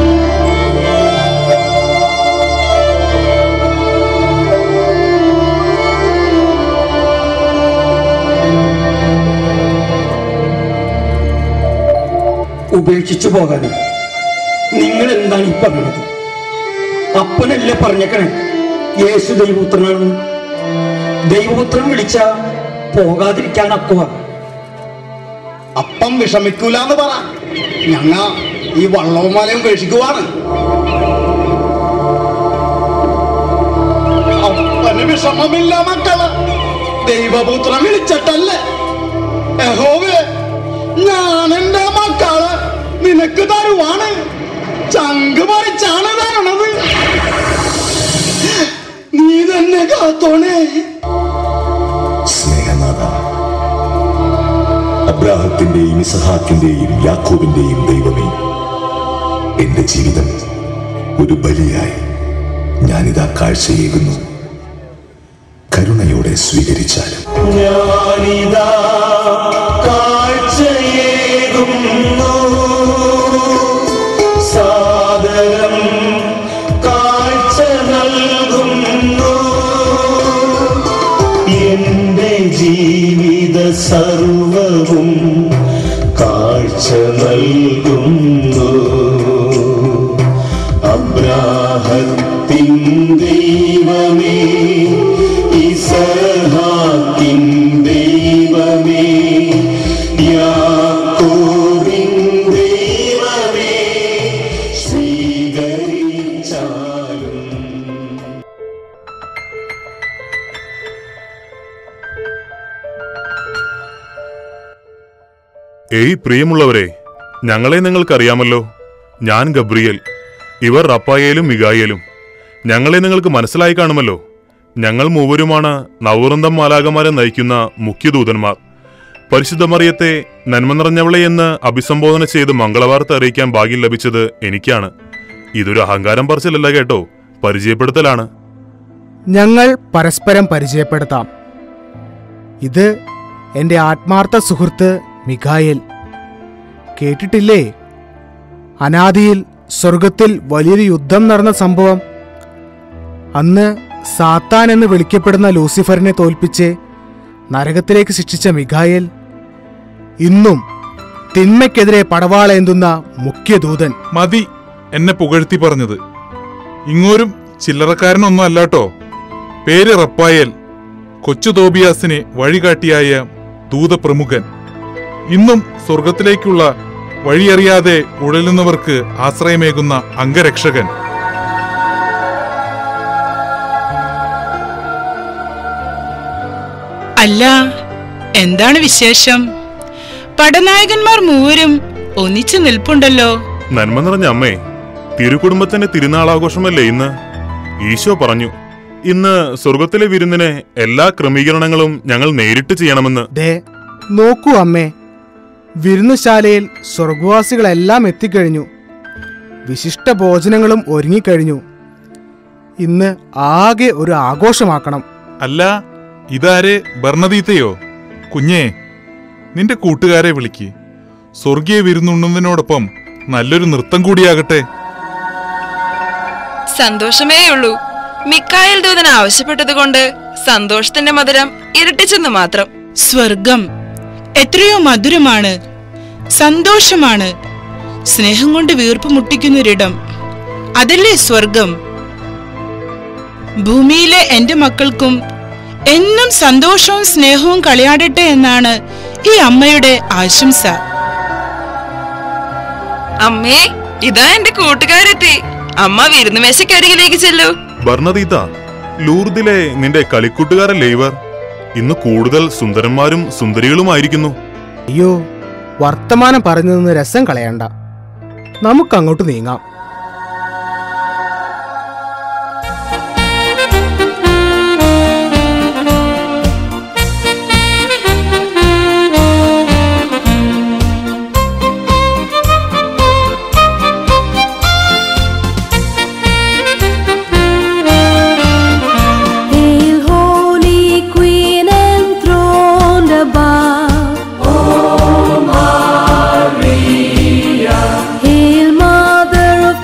ഉപേക്ഷിച്ചു പോകാതെ നിങ്ങൾ എന്താണ് ഈ പറഞ്ഞത് അപ്പനല്ലേ പറഞ്ഞേക്കണേ യേശു ദൈവപുത്രനാണ് ദൈവപുത്രൻ വിളിച്ച പോകാതിരിക്കാൻ അക്കുവ അപ്പം വിഷമിക്കൂലെന്ന് പറ ഞങ്ങ ഈ വള്ളവും മലയും ഉപേക്ഷിക്കുവാണ് അപ്പന് വിഷമമില്ല മക്കള് ദൈവപുത്രൻ വിളിച്ചിട്ടല്ലേ യഹോവേ ഞാൻ എന്റെ മക്കള് നിനക്ക് തരുവാണ് ചങ്ക് പറിച്ചാണ് തരണത് നീ തന്നെ കാത്തോണേ സ്നേഹനാഥ അബ്രാഹത്തിന്റെയും ഇസഹാക്കിന്റെയും യാക്കോബിന്റെയും ദൈവമേ എന്റെ ജീവിതം ഒരു ബലിയായി ഞാനിതാ കാഴ്ചയേകുന്നു കരുണയോടെ സ്വീകരിച്ചാലും ഞാനിതാ കാഴ്ചയേകുന്നു സാദരം കാഴ്ച നൽകുന്നു എന്റെ ജീവിത സർവവും കാഴ്ച നൽകുന്നു അബ്രാഹത്തിൻ ദൈവമേ ഇസഹാക്കിൻ ദൈവമേ യാക്കോബിൻ ദൈവമേ സ്വീകരിച്ചാലും ഏയ് പ്രിയമുള്ളവരെ ഞങ്ങളെ നിങ്ങൾക്കറിയാമല്ലോ ഞാൻ ഗബ്രിയേൽ ഇവർ റപ്പായേലും മിഗായേലും ഞങ്ങളെ നിങ്ങൾക്ക് മനസ്സിലായി കാണുമല്ലോ ഞങ്ങൾ മൂവരുമാണ് നവവൃന്ദം മാലാകമാരെ നയിക്കുന്ന മുഖ്യദൂതന്മാർ പരിശുദ്ധ മറിയത്തെ നന്മ നിറഞ്ഞവളെ എന്ന് അഭിസംബോധന ചെയ്ത് മംഗളവാർത്ത അറിയിക്കാൻ ഭാഗ്യം ലഭിച്ചത് എനിക്കാണ് ഇതൊരു അഹങ്കാരം പറച്ചിലല്ല കേട്ടോ പരിചയപ്പെടുത്തലാണ് ഞങ്ങൾ പരസ്പരം പരിചയപ്പെടുത്താം ഇത് എൻ്റെ ആത്മാർത്ഥ സുഹൃത്ത് മിഖായേൽ കേട്ടിട്ടില്ലേ അനാദിയിൽ സ്വർഗത്തിൽ വലിയൊരു യുദ്ധം നടന്ന സംഭവം അന്ന് സാത്താൻ എന്ന് വിളിക്കപ്പെടുന്ന ലൂസിഫറിനെ തോൽപ്പിച്ച് നരകത്തിലേക്ക് ശിക്ഷിച്ച മിഖായേൽ ഇന്നും തിന്മയ്ക്കെതിരെ പടവാളേന്തുന്ന മുഖ്യദൂതൻ മതി എന്നെ പുകഴ്ത്തി പറഞ്ഞത് ഇങ്ങോരും ചില്ലറക്കാരനൊന്നും അല്ലാട്ടോ പേര് റപ്പായേൽ കൊച്ചു തോബിയാസിനെ വഴികാട്ടിയായ ദൂതപ്രമുഖൻ ഇന്നും സ്വർഗത്തിലേക്കുള്ള വഴിയറിയാതെ ഉഴലുന്നവർക്ക് ആശ്രയമേകുന്ന അംഗരക്ഷകൻ അല്ല എന്താണ് വിശേഷം പടനായകന്മാർ മൂവരും ഒന്നിച്ചു നിൽപ്പുണ്ടല്ലോ നന്മ നിറഞ്ഞ അമ്മേ തിരുക്കുടുംബത്തിന്റെ തിരുനാളാഘോഷമല്ലേ ഇന്ന് ഈശോ പറഞ്ഞു ഇന്ന് സ്വർഗത്തിലെ വിരുന്നിന് എല്ലാ ക്രമീകരണങ്ങളും ഞങ്ങൾ നേരിട്ട് ചെയ്യണമെന്ന് ദേ നോക്കൂ അമ്മേ വിരുന്നുശാലയിൽ സ്വർഗവാസികളെല്ലാം എത്തിക്കഴിഞ്ഞു വിശിഷ്ട ഭോജനങ്ങളും ഒരുങ്ങിക്കഴിഞ്ഞു ഇന്ന് ആകെ ഒരു ആഘോഷമാക്കണം അല്ല ഇതാരെ ബർണദീത്തയോ കുഞ്ഞേ നിന്റെ കൂട്ടുകാരെ വിളിക്ക് സ്വർഗീയ വിരുന്നുണ്ണുന്നതിനോടൊപ്പം നല്ലൊരു നൃത്തം കൂടിയാകട്ടെ സന്തോഷമേയുള്ളൂ മിക്കായൽ ദൂതൻ ആവശ്യപ്പെട്ടതുകൊണ്ട് സന്തോഷത്തിന്റെ മധുരം ഇരട്ടിച്ചെന്ന് മാത്രം സ്വർഗം എത്രയോ മധുരമാണ് സന്തോഷമാണ് സ്നേഹം കൊണ്ട് വീർപ്പ് മുട്ടിക്കുന്നൊരിടം അതല്ലേ സ്വർഗം ഭൂമിയിലെ എന്റെ മക്കൾക്കും എന്നും സന്തോഷവും സ്നേഹവും കളിയാടട്ടെ എന്നാണ് ഈ അമ്മയുടെ ആശംസ അമ്മേ ഇതാ എന്റെ കൂട്ടുകാരെത്തി അമ്മ വിരുന്നുമേശക്കരികിലേക്ക് ചെല്ലൂ ബർണദീത ലൂർദിലെ നിന്റെ കളിക്കൂട്ടുകാരല്ലേ ഇവർ ഇന്ന് കൂടുതൽ സുന്ദരന്മാരും സുന്ദരികളുമായിരിക്കുന്നു അയ്യോ വർത്തമാനം പറഞ്ഞു നിന്ന് രസം കളയണ്ട നമുക്കങ്ങോട്ട് നീങ്ങാം Hail, Holy Queen enthroned above. Oh, Maria. Hail, Mother of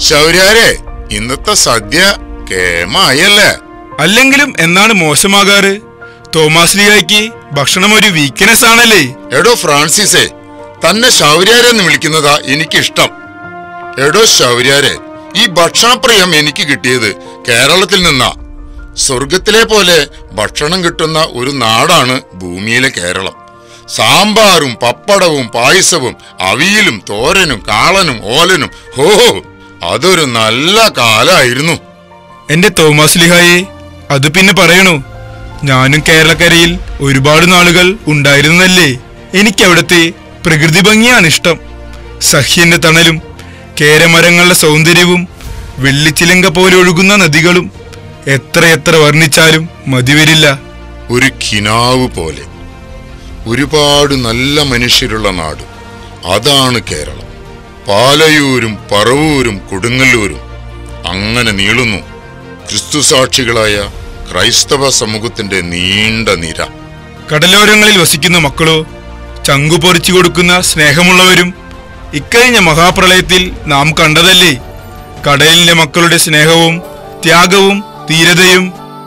ശൗര്യാരെ ഇന്നത്തെ സദ്യ കേമായല്ലേ അല്ലെങ്കിലും എന്നാണ് മോശമാകാറ് തോമാസ് ലിയായ്ക്ക് ഭക്ഷണം ഒരു വീക്ക്നെസ് ആണല്ലേ എടോ ഫ്രാൻസിസേ തന്നെ ശൗര്യാരെന്ന് വിളിക്കുന്നതാ എനിക്കിഷ്ടം എടോ ശൗര്യാരെ ഈ ഭക്ഷണപ്രിയം എനിക്ക് കിട്ടിയത് കേരളത്തിൽ നിന്നാ സ്വർഗത്തിലെ പോലെ ഭക്ഷണം കിട്ടുന്ന ഒരു നാടാണ് ഭൂമിയിലെ കേരളം സാമ്പാറും പപ്പടവും പായസവും അവിയലും തോരനും കാളനും ഓലനും ഹോ അതൊരു നല്ല കാലായിരുന്നു എന്റെ തോമാസ് ലിഹായെ അത് പിന്നെ പറയണു ഞാനും കേരളക്കരയിൽ ഒരുപാട് നാളുകൾ ഉണ്ടായിരുന്നല്ലേ എനിക്ക് അവിടുത്തെ പ്രകൃതി ഭംഗിയാണ് ഇഷ്ടം സഹ്യന്റെ തണലും കേരമരങ്ങളുടെ സൗന്ദര്യവും വെള്ളിച്ചിലങ്ക പോലെ ഒഴുകുന്ന നദികളും എത്രയെത്ര വർണ്ണിച്ചാലും മതിവരില്ല ഒരു കിനാവ് പോലെ ഒരുപാട് നല്ല മനുഷ്യരുള്ള നാട് അതാണ് കേരളം പാലയൂരും പറവൂരും കൊടുങ്ങല്ലൂരും അങ്ങനെ നീളുന്നു ക്രിസ്തുസാക്ഷികളായ ക്രൈസ്തവ സമൂഹത്തിന്റെ നീണ്ട നിര കടലോരങ്ങളിൽ വസിക്കുന്ന മക്കളോ ചങ്കു പൊറിച്ചു കൊടുക്കുന്ന സ്നേഹമുള്ളവരും ഇക്കഴിഞ്ഞ മഹാപ്രളയത്തിൽ നാം കണ്ടതല്ലേ കടലിലെ മക്കളുടെ സ്നേഹവും ത്യാഗവും ധീരതയും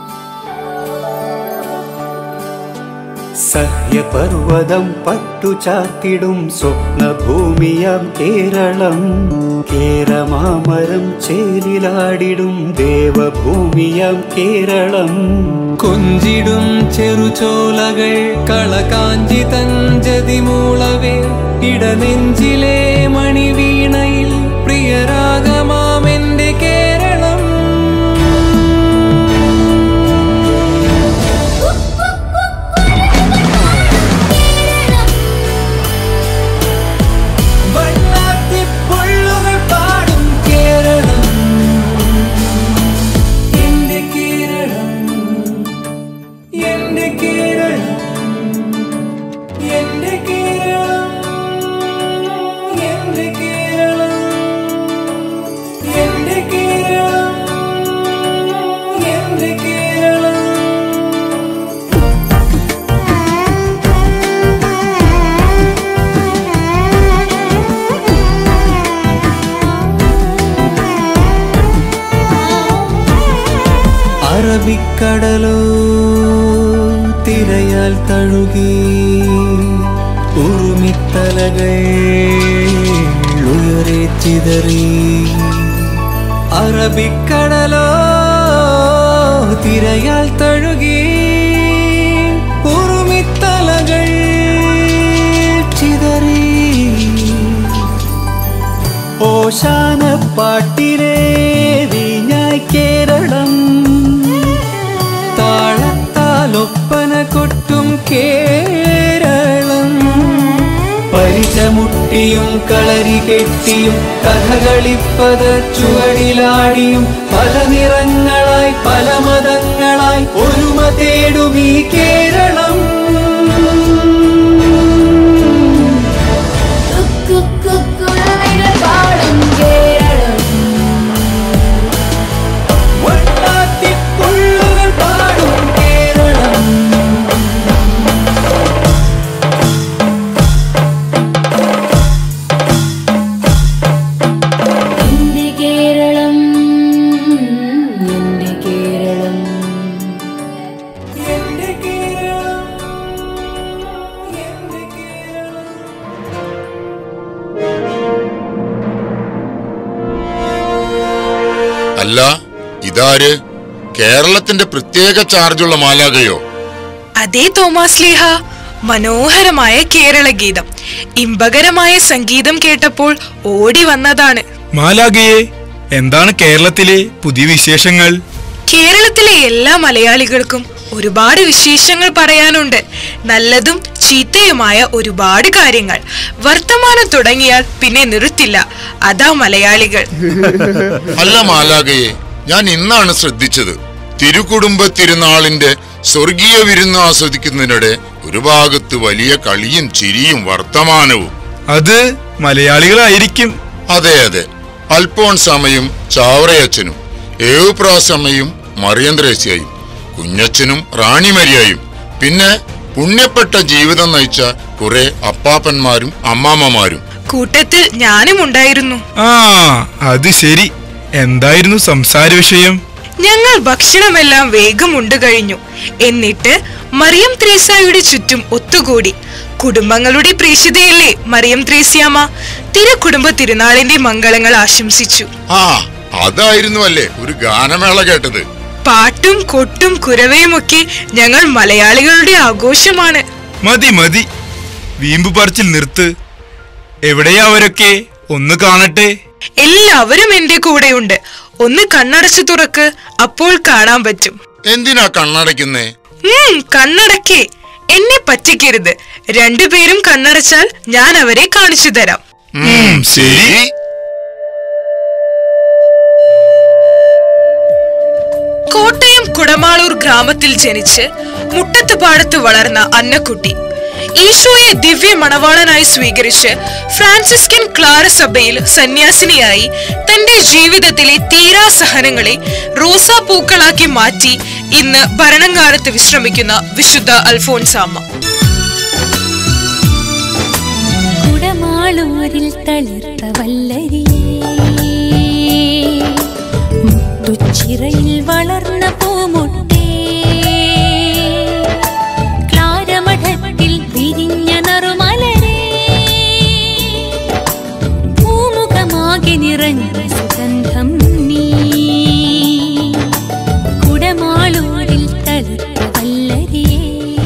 സഹ്യപർവതം പട്ടുചാർത്തിടും സ്വപ്നഭൂമിയാം കേരളം കേരമാമരം ചേലിലാടിടും ദേവഭൂമിയാം കേരളം കൊഞ്ചിടും ചെറുചോലകൾ കളകാഞ്ചി തഞ്ചതിമൂളവേ ഇടനെഞ്ചിലെ മണിവീണയിൽ പ്രിയരാഗമാമെന്റെ കേരളം വണ്ണാത്തിപ്പുള്ളുകൾ പാടും കേരളം എന്റെ കേരളം എന്റെ കേരളം എന്റെ കേരളം എന്റെ കേരളം എന്റെ കേരളം എന്റെ കേരളം അറബിക്കടലോ തിരയാൽ തഴുകി ഉറുമിത്തലകൾ ഉയരെ ചിതറി അറബിക്കടലോ തിരയാൽ തഴുകി ഉറുമിത്തലകൾ ചിതറി ഓശാന പാട്ടിലെ വീഞ്ഞായി കേരളം താളത്താലൊപ്പന കൊട്ടും കേരളം പരിചമുട്ടിയും കളരി കെട്ടിയും കഥകളിപ്പത ചുവടിലാടിയും പല നിറങ്ങളായി പല മതങ്ങളായി ഒരുമ തേടും ഈ കേരളം പാടും കേരളം വണ്ണാത്തിപ്പുള്ളുകൾ പാടും കേരളം എന്റെ കേരളം എന്റെ കേരളം എന്റെ കേരളം അല്ല ഇതാര് കേരളത്തിന്റെ പ്രത്യേക ചാർജുള്ള മാലാകയോ അതേ തോമാസ് ലീഹ മനോഹരമായ കേരള ഗീതം ഇമ്പകരമായ സംഗീതം കേട്ടപ്പോൾ ഓടി വന്നതാണ് മാലാഗയെ എന്താണ് കേരളത്തിലെ പുതിയ വിശേഷങ്ങൾ കേരളത്തിലെ എല്ലാ മലയാളികൾക്കും ഒരുപാട് വിശേഷങ്ങൾ പറയാനുണ്ട് നല്ലതും ചീത്തയുമായ ഒരുപാട് കാര്യങ്ങൾ വർത്തമാനം തുടങ്ങിയാൽ പിന്നെ നിർത്തില്ല അതാ മലയാളികൾ അല്ല മാലാകയെ ഞാൻ ഇന്നാണ് ശ്രദ്ധിച്ചത് തിരുകുടുംബ തിരുനാളിന്റെ സ്വർഗീയ വിരുന്ന് ആസ്വദിക്കുന്നതിനിടെ ഒരു ഭാഗത്ത് വലിയ കളിയും ചിരിയും വർത്തമാനവും അത് മലയാളികളായിരിക്കും അതെ അതെ അൽഫോൺസാമയും ചാവറയച്ചനും ഏവുപ്രാസമ്മയും മറിയന്ത്രേസ്യയും കുഞ്ഞച്ചനും റാണിമരിയായും പിന്നെ പുണ്യപ്പെട്ട ജീവിതം നയിച്ച കുറെ അപ്പാപ്പന്മാരും അമ്മാമ്മമാരും കൂട്ടത്തിൽ ഞാനും ഉണ്ടായിരുന്നു ആ അത് ശരി എന്തായിരുന്നു സംസാര വിഷയം ഞങ്ങൾ ഭക്ഷണമെല്ലാം വേഗം ഉണ്ടു കഴിഞ്ഞു എന്നിട്ട് മറിയം ത്രേസ്യായുടെ ചുറ്റും ഒത്തുകൂടി കുടുംബങ്ങളുടെ പ്രേക്ഷിതയല്ലേ മറിയം ത്രേസ്യാമ്മ തിരുക്കുടുംബ തിരുനാളിന്റെ മംഗളങ്ങൾ ആശംസിച്ചു ആ അതായിരുന്നു അല്ലേ ഒരു ഗാനമേള കേട്ടത് പാട്ടും കൊട്ടും കുരവയുമൊക്കെ ഞങ്ങൾ മലയാളികളുടെ ആഘോഷമാണ് മതി മതി വീമ്പ് പറച്ചിൽ നിർത്ത് എവിടെയാ അവരൊക്കെ ഒന്ന് കാണട്ടെ എല്ലാവരും എന്റെ കൂടെയുണ്ട് ഒന്ന് കണ്ണടച്ചു തുറക്ക് അപ്പോൾ കാണാൻ പറ്റും എന്തിനാ കണ്ണടയ്ക്കുന്നേ ഉം കണ്ണടക്കേ എന്നെ പറ്റിക്കരുത് രണ്ടുപേരും കണ്ണടച്ചാൽ ഞാൻ അവരെ കാണിച്ചു തരാം ഉം, ശരി കോട്ടയം കുടമാളൂർ ഗ്രാമത്തിൽ ജനിച്ച് മുട്ടത്തുപാടത്ത് വളർന്ന അന്നക്കുട്ടി ഈശോയെ ദിവ്യ മണവാളനായി സ്വീകരിച്ച് ഫ്രാൻസിസ്കൻ ക്ലാര സഭയിൽ സന്യാസിനിയായി തന്റെ ജീവിതത്തിലെ തീരാ സഹനങ്ങളെ റോസാപ്പൂക്കളാക്കി മാറ്റി ഇന്ന് ഭരണങ്കാലത്ത് വിശ്രമിക്കുന്ന വിശുദ്ധ അൽഫോൻസാമ്മ കുടമാളൂരിൽ തളിർത്ത വല്ലരിയേ മുത്തുച്ചിറയിൽ വളർന്ന പൂമുട്ടേ ക്ലാരമഠത്തിൽ വിരിഞ്ഞ നറുമലരേ പൂമുഖമാകെ നിറഞ്ഞ സുഗന്ധം നീ കുടമാളൂരിൽ തളിർത്ത വല്ലരിയേ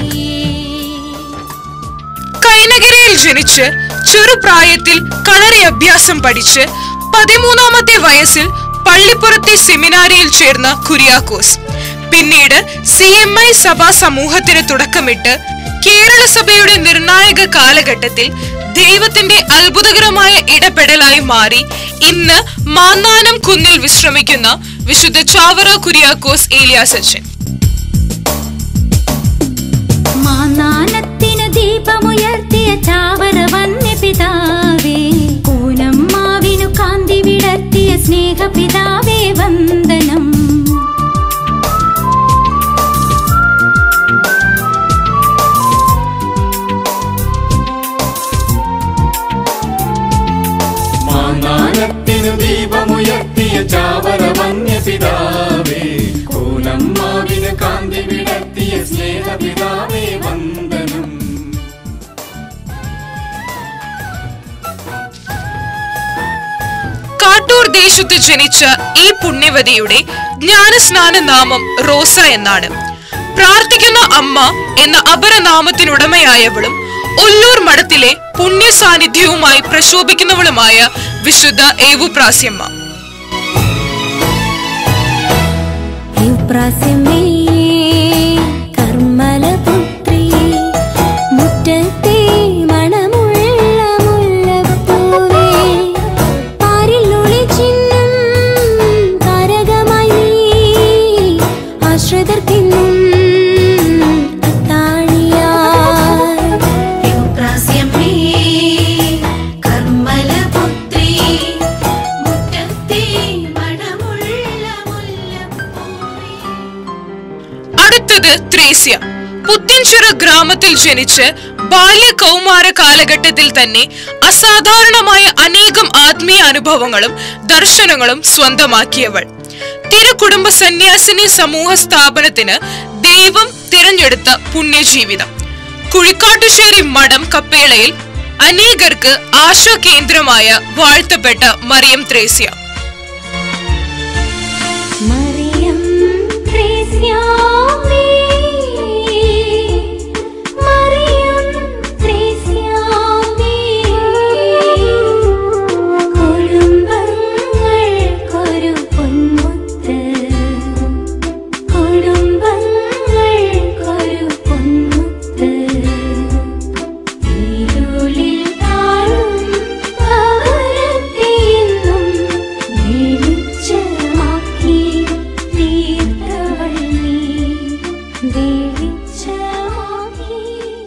കൈനഗിരിയിൽ ജനിച്ച് ചെറുപ്രായത്തിൽ കളറി അഭ്യാസം പഠിച്ച് പതിമൂന്നാമത്തെ വയസ്സിൽ പള്ളിപ്പുറത്തെ സെമിനാരിയിൽ ചേർന്ന കുര്യാക്കോസ് പിന്നീട് സി എം ഐ സഭാ സമൂഹത്തിന് തുടക്കമിട്ട് കേരള സഭയുടെ നിർണായക കാലഘട്ടത്തിൽ ദൈവത്തിന്റെ അത്ഭുതകരമായ ഇടപെടലായി മാറി ഇന്ന് മാന്നാനം കുന്നിൽ വിശ്രമിക്കുന്ന വിശുദ്ധ ചാവറ കുര്യാക്കോസ് ഏലിയാസച്ചൻ മാനാനത്തിന് ദീപമുയർത്തിയ ചാവറ വന്യ പിതാവേ കൂനം മാവിനു കാന്തി വിടർത്തിയ സ്നേഹപിതാവേ വന്ദനം മാനാനത്തിനു ദീപമുയർത്തിയ ചാവറ വന്യപിതാവേ കോലമ്മാവിന് കാന്തി വിടർത്തിയ സ്നേഹപിതാവേ വന്ദനം കാട്ടൂർ ദേശത്ത് ജനിച്ച ഈ പുണ്യവതിയുടെ ജ്ഞാനസ്നാന നാമം റോസ എന്നാണ് പ്രാർത്ഥിക്കുന്ന അമ്മ എന്ന അപരനാമത്തിനുടമയായവളും ഒല്ലൂർ മഠത്തിലെ പുണ്യ സാന്നിധ്യവുമായി പ്രശോഭിക്കുന്നവളുമായ വിശുദ്ധ ഏവുപ്രാസ്യമ്മ യുപ്രാസ്യമേ കർമ്മലപുത്രി മുറ്റത്തെ മണമുള്ള മുല്ലപ്പൂവേ പാരിൽ ഒളിച്ചിന്നും താരകമായി നീ ആശ്രിതർക്കെന്നും അത്താണിയായി യുപ്രാസ്യമേ കർമ്മലപുത്രി മുറ്റത്തെ മണമുള്ള അടുത്തത് ത്രേസ്യ പുത്തിൻചിറ ഗ്രാമത്തിൽ ജനിച്ച് ബാല്യ കൗമാര കാലഘട്ടത്തിൽ തന്നെ അസാധാരണമായ അനേകം ആത്മീയ അനുഭവങ്ങളും ദർശനങ്ങളും സ്വന്തമാക്കിയവൾ തിരുകുടുംബ സന്യാസിനി സമൂഹ സ്ഥാപനത്തിന് ദൈവം തിരഞ്ഞെടുത്ത പുണ്യജീവിതം കുഴിക്കാട്ടുശ്ശേരി മഠം കപ്പേളയിൽ അനേകർക്ക് ആശാകേന്ദ്രമായ വാഴ്ത്തപ്പെട്ട മറിയം ത്രേസ്യ മറിയം ത്രേസ്യാമേ മറിയം ത്രേസ്യാമേ കുടുംബങ്ങൾക്കൊരു പൊന്മുത്ത് കുടുംബങ്ങൾക്കൊരു പൊന്മുത്ത് ഇരുളിൽ താഴും ഭവനത്തെയെന്നും വെളിച്ചമാക്കി തീർത്തവൾ നീ വെളിച്ചമാക്കി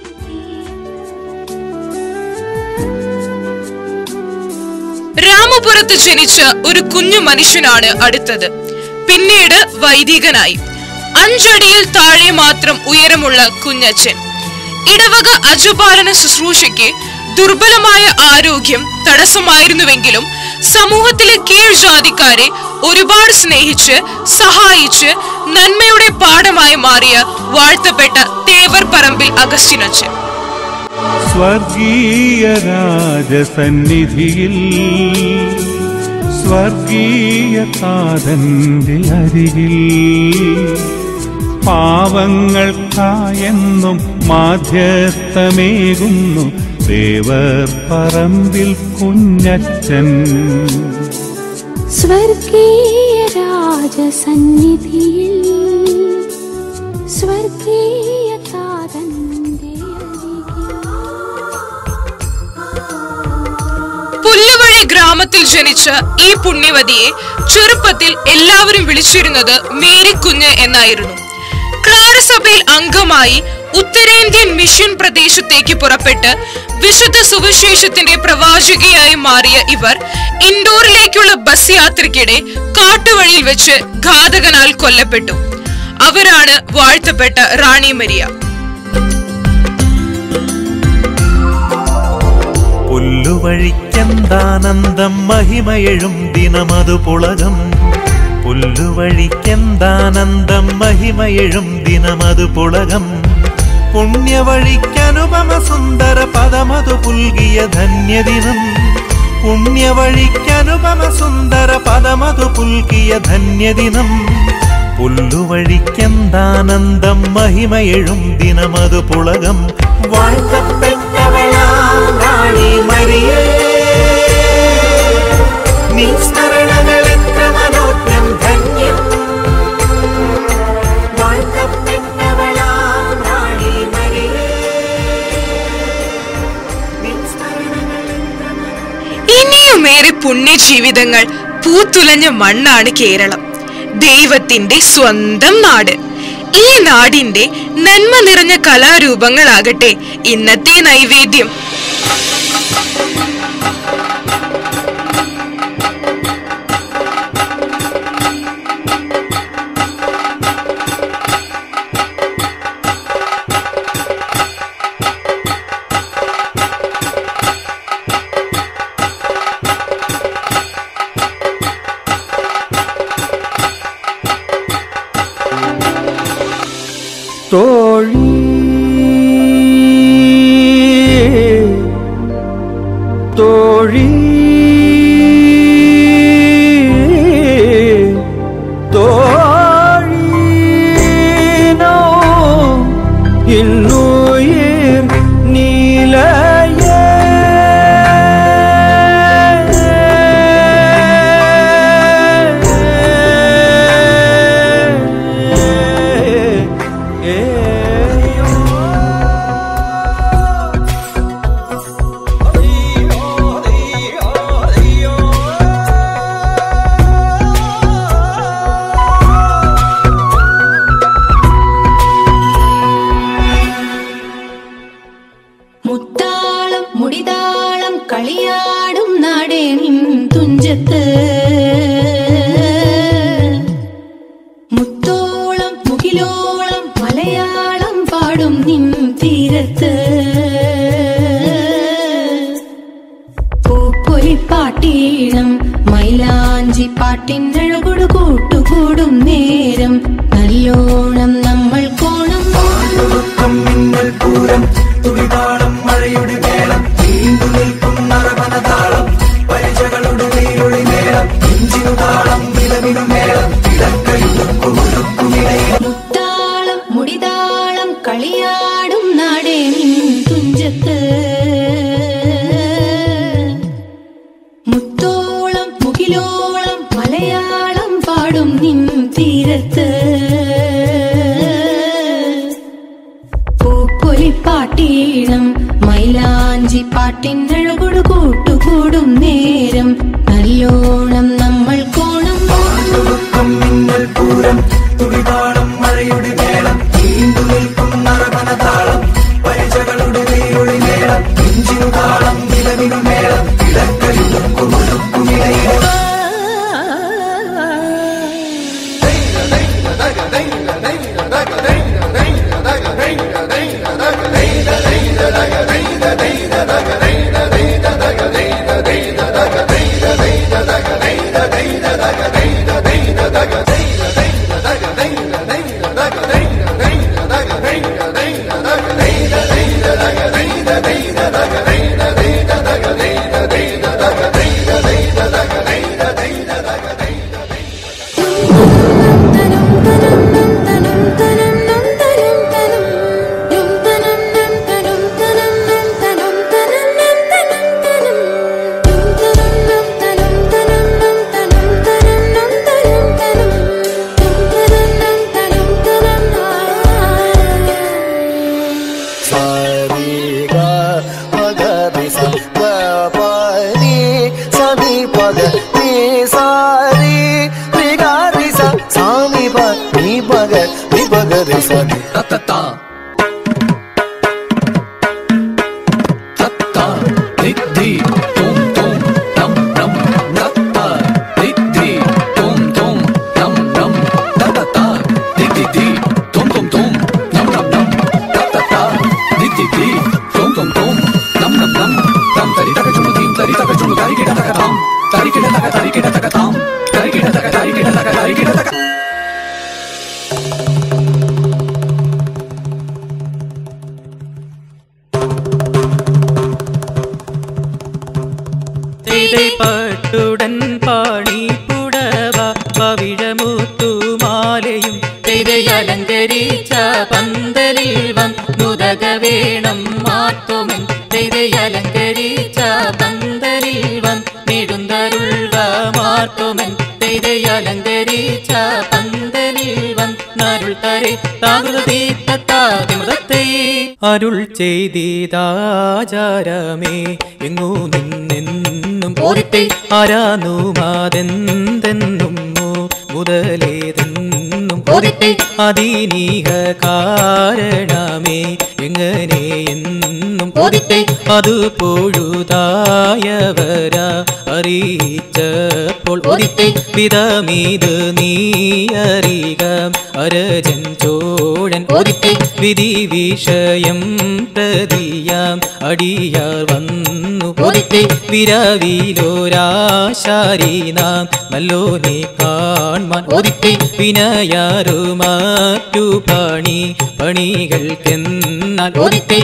രാമപുരത്ത് ജനിച്ച ഒരു കുഞ്ഞു മനുഷ്യനാണ് അടുത്തത് പിന്നീട് വൈദികനായി അഞ്ചടിയിൽ താഴെ മാത്രം ഉയരമുള്ള കുഞ്ഞച്ചൻ ഇടവക അജുപാലന ശുശ്രൂഷയ്ക്ക് ദുർബലമായ ആരോഗ്യം തടസ്സമായിരുന്നുവെങ്കിലും സമൂഹത്തിലെ കീഴ്ജാതിക്കാരെ ഒരുപാട് സ്നേഹിച്ച് സഹായിച്ച് നന്മയുടെ പാഠമായി മാറിയ വാഴ്ത്തപ്പെട്ട തേവർ പറമ്പിൽ അഗസ്റ്റിനച്ചൻ സ്വർഗീയ രാജസന്നിധിയിൽ സ്വർഗീയ താതന്റെ അരികിൽ പാവങ്ങൾക്കായെന്നും മാധ്യസ്ഥമേകുന്നു ദേവർ പറമ്പിൽ കുഞ്ഞച്ചൻ സ്വർഗീയ രാജസന്നിധിയിൽ സ്വർഗീയ താതന്റെ പുല്ലുവഴി ഗ്രാമത്തിൽ ജനിച്ച ഈ പുണ്യവതിയെ ചെറുപ്പത്തിൽ എല്ലാവരും വിളിച്ചിരുന്നത് മേരിക്കുഞ്ഞ് എന്നായിരുന്നു ക്ലാരസഭയിൽ അംഗമായി ഉത്തരേന്ത്യൻ മിഷൻ പ്രദേശത്തേക്ക് പുറപ്പെട്ട് വിശുദ്ധ സുവിശേഷത്തിന്റെ പ്രവാചകയായി മാറിയ ഇവർ ഇൻഡോറിലേക്കുള്ള ബസ് യാത്രയ്ക്കിടെ കാട്ടുവഴിയിൽ വെച്ച് ഘാതകനാൽ കൊല്ലപ്പെട്ടു അവരാണ് വാഴ്ത്തപ്പെട്ട റാണി മരിയ പുല്ലുവഴിക്കെന്താനന്ദം മഹിമയെഴും ദിനമതു പുളകം പുല്ലുവഴിക്കെന്താനന്ദം മഹിമയെഴും ദിനമതു പുളകം പുണ്യവഴിക്കനുപമ സുന്ദര പദമതു പുൽകിയ ധന്യദിനം പുണ്യവഴിക്കനുപമ സുന്ദര പദമതു പുൽകിയ ധന്യദിനം പുല്ലുവഴിക്കെന്താനന്ദം മഹിമയെഴും ദിനമതു പുളകം വാഴ്ത്തപ്പെട്ടവളാം റാണി മരിയേ നീ സ്മരണകൾ എത്ര മനോജ്ഞം ധന്യം വാഴ്ത്തപ്പെട്ടവളാം റാണി മരിയേ നീ സ്മരണകൾ ഇനിയുമേറെ പുണ്യജീവിതങ്ങൾ പൂത്തുലഞ്ഞ മണ്ണാണ് കേരളം ദൈവത്തിന്റെ സ്വന്തം നാട് ഈ നാടിന്റെ നന്മ നിറഞ്ഞ കലാരൂപങ്ങളാകട്ടെ ഇന്നത്തെ നൈവേദ്യം തോഴി തോഴി തോഴിനോ இன்னுயிர் நீலையே മുത്താളം മുടിതാളം കളിയാടും നാടേ നിൻ തുഞ്ചത്ത് മുത്തോളം മുകിലോളം മലയാളം പാടും നിൻ തീരത്ത് പൂപ്പൊലിപ്പാട്ടീണം മൈലാഞ്ചി പാട്ടിനഴകൊടു കൂട്ടുകൂടും നേരം നല്ലോണം നമ്മൾ കോണം മിന്നൽ പൂരം തുടിതാളം മഴയുടെ മേളം നീണ്ടു നിൽക്കും നറവനതാളം പരിചകളുടെ നീരൊളി മേളം ഇഞ്ചിനു താളം വിലവിനു മേളം ഇടക്കയുടുക്കുമുടുക്കുമിടയിൽ മുത്താളം മുടിതാളം കളിയാടും നാടേ നിൻ തുഞ്ചത്ത് മുത്തോളം മുകിലോളം മലയാളം പാടും നിൻ തീരത്ത് പൂപ്പൊലിപ്പാട്ടീണം മൈലാഞ്ചി പാട്ടിനഴകൊടു കൂട്ടുകൂടും നേരം നല്ലോണം നമ്മൾ കോണം മിന്നൽ പൂരം തുടിതാളം മഴയുടെ മേളം നീണ്ടു നിൽക്കും നറവനതാളം പരിചകളുടെ നീരൊളി മേളം ഇഞ്ചിനു താളം വിലവിനു മേളം ഇടക്കയുടുക്കുമുടുക്കുമിടയിൽ Hey, ധീ തോം തോം തോം നം നം നം തം തരി തക ചുമു ധീം തരി തക ചുമു തരി കിട തക താം തരി കിട തക തരി കിട തക താം തരി കിട തക തരി കിട തക തരി കിട തക പട്ടുടൻ പാണി പുടവ പവിഴമുത്തുമാലയും ചെയ്തയലങ്കരിച്ച പന്തലിൽ വന്നുതക വേണം മാത്തുമൻ ചെയ്തയലങ്കരിച്ച പന്തലിൽ വന്നിടുന്തരുൾക മാത്തുമൻ ചെയ്തയലങ്കരിച്ച പന്തലിൽ വന്നരുൾ തരെ താകൃതി തത്താതിമൃതത്തെ അരുൾ ചെയ്തീതാചാരമേ എങ്ങു നിന്നെന്നും പോരിത്തെ ആരാനുമാതെന്തെന്നും മുതലേതെന്നും പോരിത്തെ അതീനീക കാരണമേ എങ്ങനെ എന്നും പോരിത്തെ അത് പൊഴുതായവരാ അറിയിച്ചപ്പോൾ പോരിത്തെ വിധമീത് നീ അറിയുക അരജൻ ചോഴൻ പോരിത്തെ വിധി വിഷയം പ്രതിയാം അടിയാർ വന്നു പോരിത്തെ വിരവിലോരാശാരി നാം നല്ലോനെ കാൺമാൻ ഓദിത്തെ വിനയാറു മാറ്റു പണി പണികൾക്കെന്നാൽ ഓദിത്തെ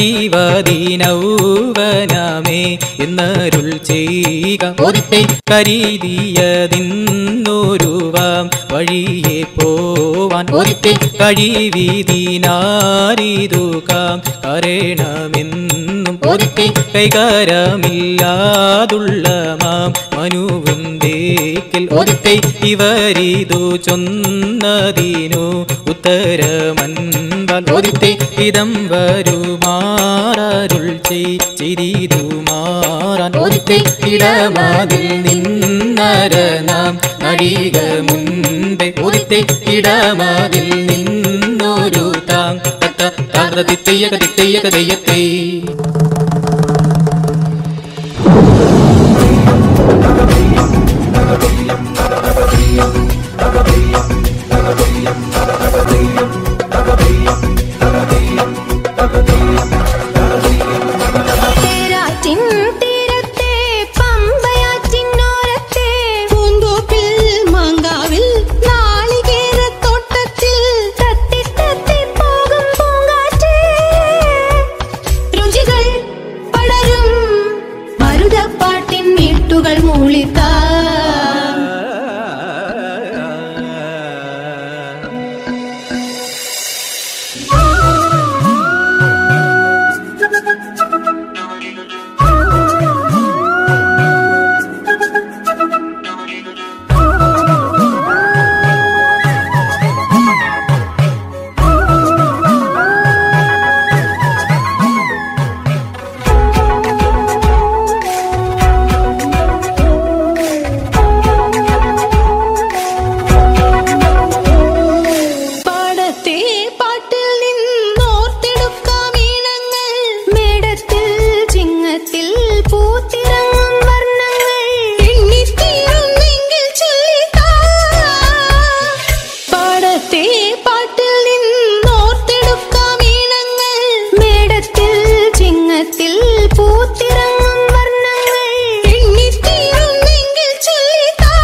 കഴിവതിനൗവനമേ എന്നരുൾ ചെയ്യുക ഓദിത്തെ കരീതിയതിന്നൊരുവാം വഴിയെ പോവാൻ ഓദിത്തെ കഴിവിതിനാരിതുകാം കരണമെന്നും ഓദിത്തെ കൈകാരമില്ലാതുള്ള മാം മനുവും ദേക്കിൽ ഓദിത്തെ ഇവരിതു ചൊന്നതിനു ഉത്തരമൻപാൽ ഓദിത്തെ ഇതം വരുമാറരുൾ ചെയ്തിതു മാറാൻ ഓദിത്തെ ഇടമതിൽ നിന്നര നാം നടിക മുൻപേ ഓദിത്തെ ഇടമതിൽ നിന്നൊരു താങ് തത്ത താകൃതിത്തയ്യ കതിത്തയ്യ കതയ്യത്തേ തേരാറ്റിൻ തീരത്തെ പമ്പയാറ്റിനോരത്തെ പൂന്തോപ്പിൽ മാങ്കാവിൽ നാളികേരത്തോട്ടത്തിൽ തത്തി തത്തി പോകും പൂങ്കാറ്റേ രുചികൾ പടരും മരുതപ്പാട്ടിൻ വീട്ടുകൾ മൂളിത്താ പാടത്തെ പാട്ടിൽ നിന്നോർത്തെടുക്കാം ഈണങ്ങൾ മേടത്തിൽ ചിങ്ങത്തിൽ പൂത്തിറങ്ങും വർണ്ണങ്ങൾ എണ്ണിത്തീരുന്നെങ്കിൽ ചൊല്ലിത്താ പാടത്തെ പാട്ടിൽ നിന്നോർത്തെടുക്കാം ഈണങ്ങൾ മേടത്തിൽ ചിങ്ങത്തിൽ പൂത്തിറങ്ങും വർണ്ണങ്ങൾ എണ്ണിത്തീരുന്നെങ്കിൽ ചൊല്ലിത്താ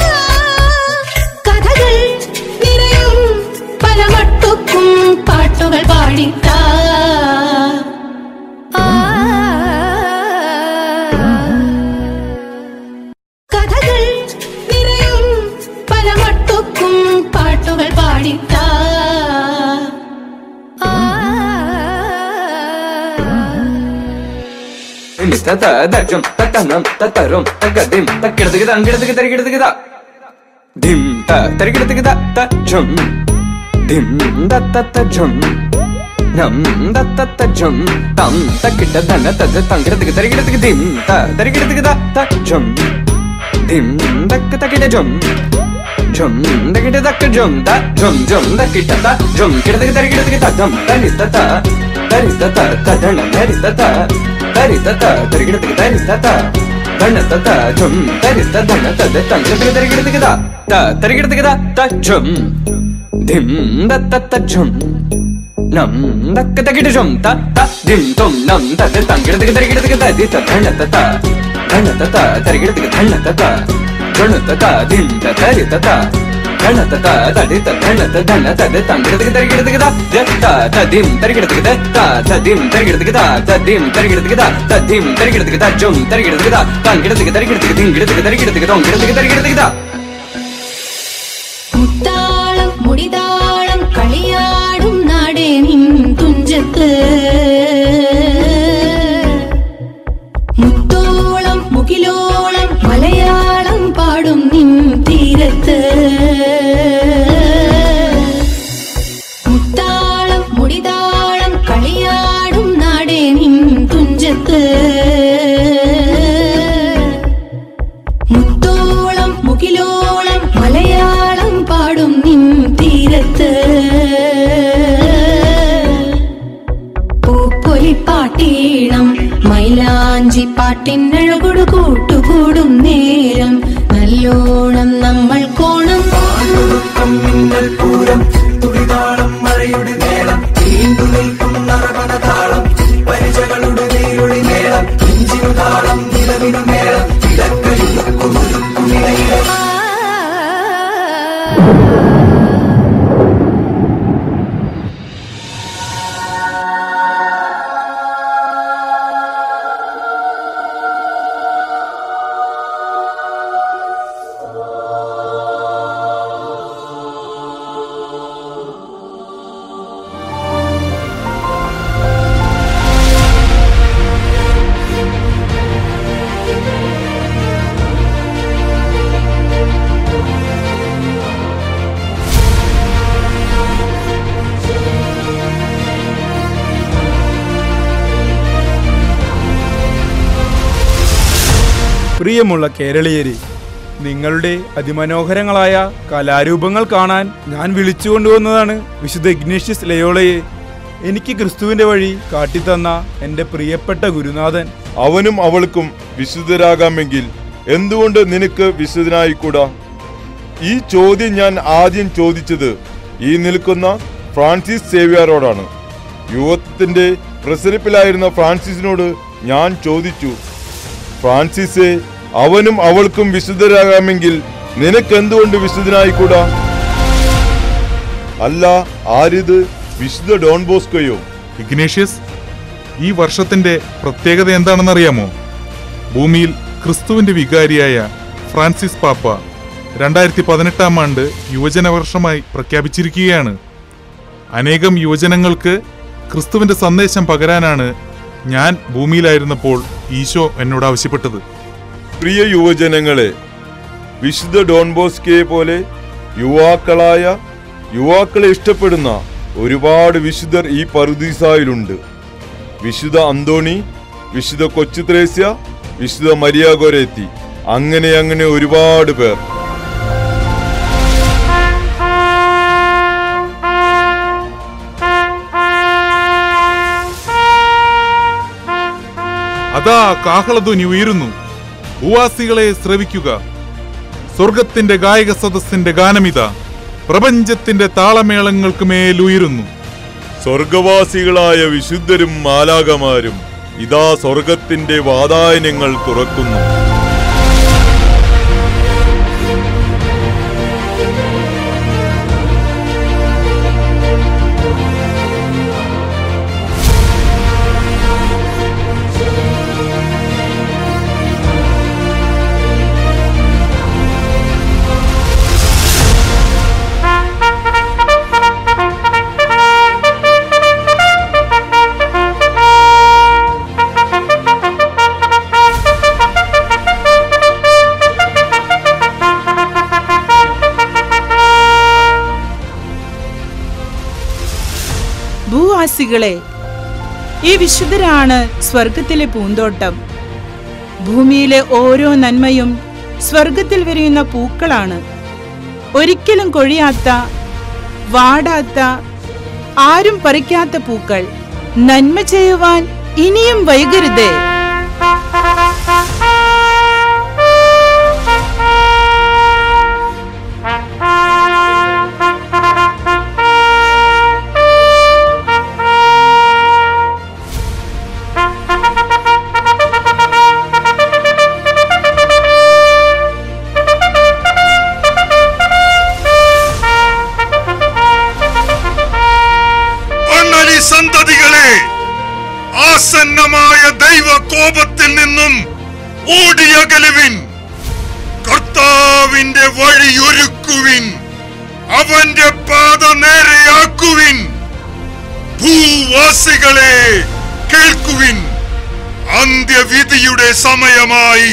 കഥകൾ നിറയും പല മട്ടുക്കും പാട്ടുകൾ പാടിത്താ കഥകൾ നിറയും പല മട്ടുക്കും പാട്ടുകൾ പാടിത്താ തജം തത്തനം തത്തരും തക്കതിം തക്കിടത്തുക തങ്കിടത്തുക തരികിടത്തുക ധിം ത തരികിടത്തുക തജം ധിം തത്തജം നം തത്തജം തം തക്കിട്ട ധന തത് തങ്കിടത്തുക തരികിടത്തുക ധിം ത തരികിടത്തുക തജം ധിം തക്ക് തക്കിടജം ജം തക്കിട തക്ക ജം ത ജം ജം തക്കിട്ട ത ജം കിടത്തുക തരികിടത്തുക തജം തരിത്ത ത തരിത്ത ത തധണ തരിത്ത ത തരിത്ത ത തരികിടത്തുക തരിത്ത ത ധണ തത ജം തരിത്ത ധണ തത് തങ്കിടത്തുക തരികിടത്തുക ത ത തരികിടത്തുക ത ജം ധിം ദത്ത ജം നം തക്ക തകിട ഷം ത ത ദിം തും നം ത ത തങ്കിട തകിട തകിട ത ദി ത ധണ ത ത ധണ ത ത തരികിട തകിട ധണ ത ത ധണ ത ത ദിം ത തരി ത ത ധണ ത ത തടി ത ധണ ത ധണ ത ദ തങ്കിട തകിട തരികിട തകിട ദ ത ത ദിം തരികിട തകിട ത ത ദിം തരികിട തകിട ത ദിം തരികിട തകിട ത ദിം തരികിട തകിട ജും തരികിട തകിട തങ്കിട തകിട തരികിട തകിട ദിങ്കിട തകിട തരികിട തകിട തൊങ്കിട തകിട തരികിട തകിട മുത്താളം മുടിതാളം കളിയാടും നാടേ നിൻ തുഞ്ചത്ത് മുത്തോളം മുകിലോളം മലയാളം പാടും നിൻ തീരത്ത് മുത്താളം മുടിതാളം കളിയാടും നാടേ നിൻ തുഞ്ചത്ത് മുത്തോളം മുകിലോളം മലയാളം പാടും നിൻ തീരത്ത് പൂപ്പൊലിപ്പാട്ടീണം മൈലാഞ്ചി പാട്ടിനഴകൊടു കൂട്ടുകൂടും നേരം നല്ലോണം നമ്മൾ കോണം മിന്നൽ പൂരം തുടിതാളം മഴയുടെ മേളം നീണ്ടു നിൽക്കും നറവന താളം പരിചകളുടെ നീരൊളി മേളം ഇഞ്ചിനു താളം നിലവിനു മേളം ഇടക്കയുക്കുമുരുക്കുമിടയിലും പ്രിയമുള്ള കേരളീയരെ നിങ്ങളുടെ അതിമനോഹരങ്ങളായ കലാരൂപങ്ങൾ കാണാൻ ഞാൻ വിളിച്ചു കൊണ്ടുവന്നതാണ് വിശുദ്ധ ഇഗ്നേഷ്യസ് ലയോളയെ എനിക്ക് ക്രിസ്തുവിന്റെ വഴി കാട്ടിത്തന്ന എൻ്റെ പ്രിയപ്പെട്ട ഗുരുനാഥൻ അവനും അവൾക്കും വിശുദ്ധരാകാമെങ്കിൽ എന്തുകൊണ്ട് നിനക്ക് വിശുദ്ധനായിക്കൂടാ ഈ ചോദ്യം ഞാൻ ആദ്യം ചോദിച്ചത് ഈ നിൽക്കുന്ന ഫ്രാൻസിസ് സേവ്യാറോടാണ് യുവത്തിന്റെ പ്രസരിപ്പിലായിരുന്ന ഫ്രാൻസിസിനോട് ഞാൻ ചോദിച്ചു ഫ്രാൻസിസെ അവനും അവൾക്കും വിശുദ്ധരാകാമെങ്കിൽ നിനക്കെന്തുകൊണ്ട് വിശുദ്ധനായിക്കൂടാ അല്ല ആരിത് വിശുദ്ധ ഡോൺ ബോസ്കോയോ ഇഗ്നേഷ്യസ് ഈ വർഷത്തിന്റെ പ്രത്യേകത എന്താണെന്നറിയാമോ ഭൂമിയിൽ ക്രിസ്തുവിന്റെ വികാരിയായ ഫ്രാൻസിസ് പാപ്പ രണ്ടായിരത്തി പതിനെട്ടാം ആണ്ട് യുവജന വർഷമായി പ്രഖ്യാപിച്ചിരിക്കുകയാണ് അനേകം യുവജനങ്ങൾക്ക് ക്രിസ്തുവിന്റെ സന്ദേശം പകരാനാണ് ഞാൻ ഭൂമിയിലായിരുന്നപ്പോൾ ഈശോ എന്നോട് ആവശ്യപ്പെട്ടത് പ്രിയ യുവജനങ്ങളെ വിശുദ്ധ ഡോൺ ബോസ്കയെ പോലെ യുവാക്കളായ യുവാക്കളെ ഇഷ്ടപ്പെടുന്ന ഒരുപാട് വിശുദ്ധർ ഈ പറുദീസായിലുണ്ട് വിശുദ്ധ അന്തോണി വിശുദ്ധ കൊച്ചു ത്രേസ്യ വിശുദ്ധ മരിയ ഗോരേത്തി അങ്ങനെ അങ്ങനെ ഒരുപാട് പേർ അതാ കാഹളധ്വനി ഉയരുന്നു ഭൂവാസികളെ ശ്രവിക്കുക സ്വർഗത്തിന്റെ ഗായക സദസ്സിന്റെ ഗാനമിത പ്രപഞ്ചത്തിന്റെ താളമേളങ്ങൾക്ക് മേൽ ഉയരുന്നു സ്വർഗവാസികളായ വിശുദ്ധരും മാലാകമാരും ഇതാ സ്വർഗത്തിന്റെ വാതായനങ്ങൾ തുറക്കുന്നു ഭൂവാസികളെ ഈ വിശുദ്ധരാണ് സ്വർഗത്തിലെ പൂന്തോട്ടം ഭൂമിയിലെ ഓരോ നന്മയും സ്വർഗത്തിൽ വിരിയുന്ന പൂക്കളാണ് ഒരിക്കലും കൊഴിയാത്ത വാടാത്ത ആരും പറിക്കാത്ത പൂക്കൾ നന്മ ചെയ്യുവാൻ ഇനിയും വൈകരുതേ ശക്തമായ ദൈവ കോപത്തിൽ നിന്നും ഓടിയകലുവിൻ കർത്താവിന്റെ വഴിയൊരുക്കുവിൻ അവന്റെ പാത നേരെയാക്കുവിൻ ഭൂവാസികളെ കേൾക്കുവിൻ അന്ത്യവിധിയുടെ സമയമായി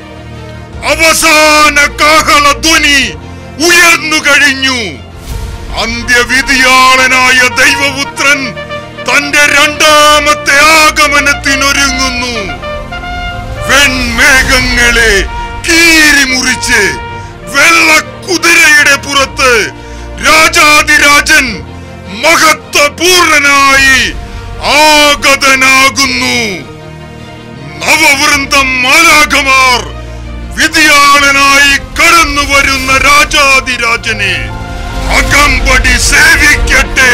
അവസാന കാഹള ധ്വനി ഉയർന്നു കഴിഞ്ഞു അന്ത്യവിധിയാളനായ ദൈവപുത്രൻ തന്റെ രണ്ടാമത്തെ ആഗമനത്തിനൊരുങ്ങുന്നു വെൺമേഘങ്ങളെ കീറിമുറിച്ച് വെള്ളക്കുതിരയുടെ പുറത്ത് രാജാതിരാജൻ മഹത്വപൂർണനായി ആഗതനാകുന്നു നവവൃന്ദം മാലാഖമാർ വിധിയാളനായി കടന്നു വരുന്ന രാജാതിരാജനെ അകമ്പടി സേവിക്കട്ടെ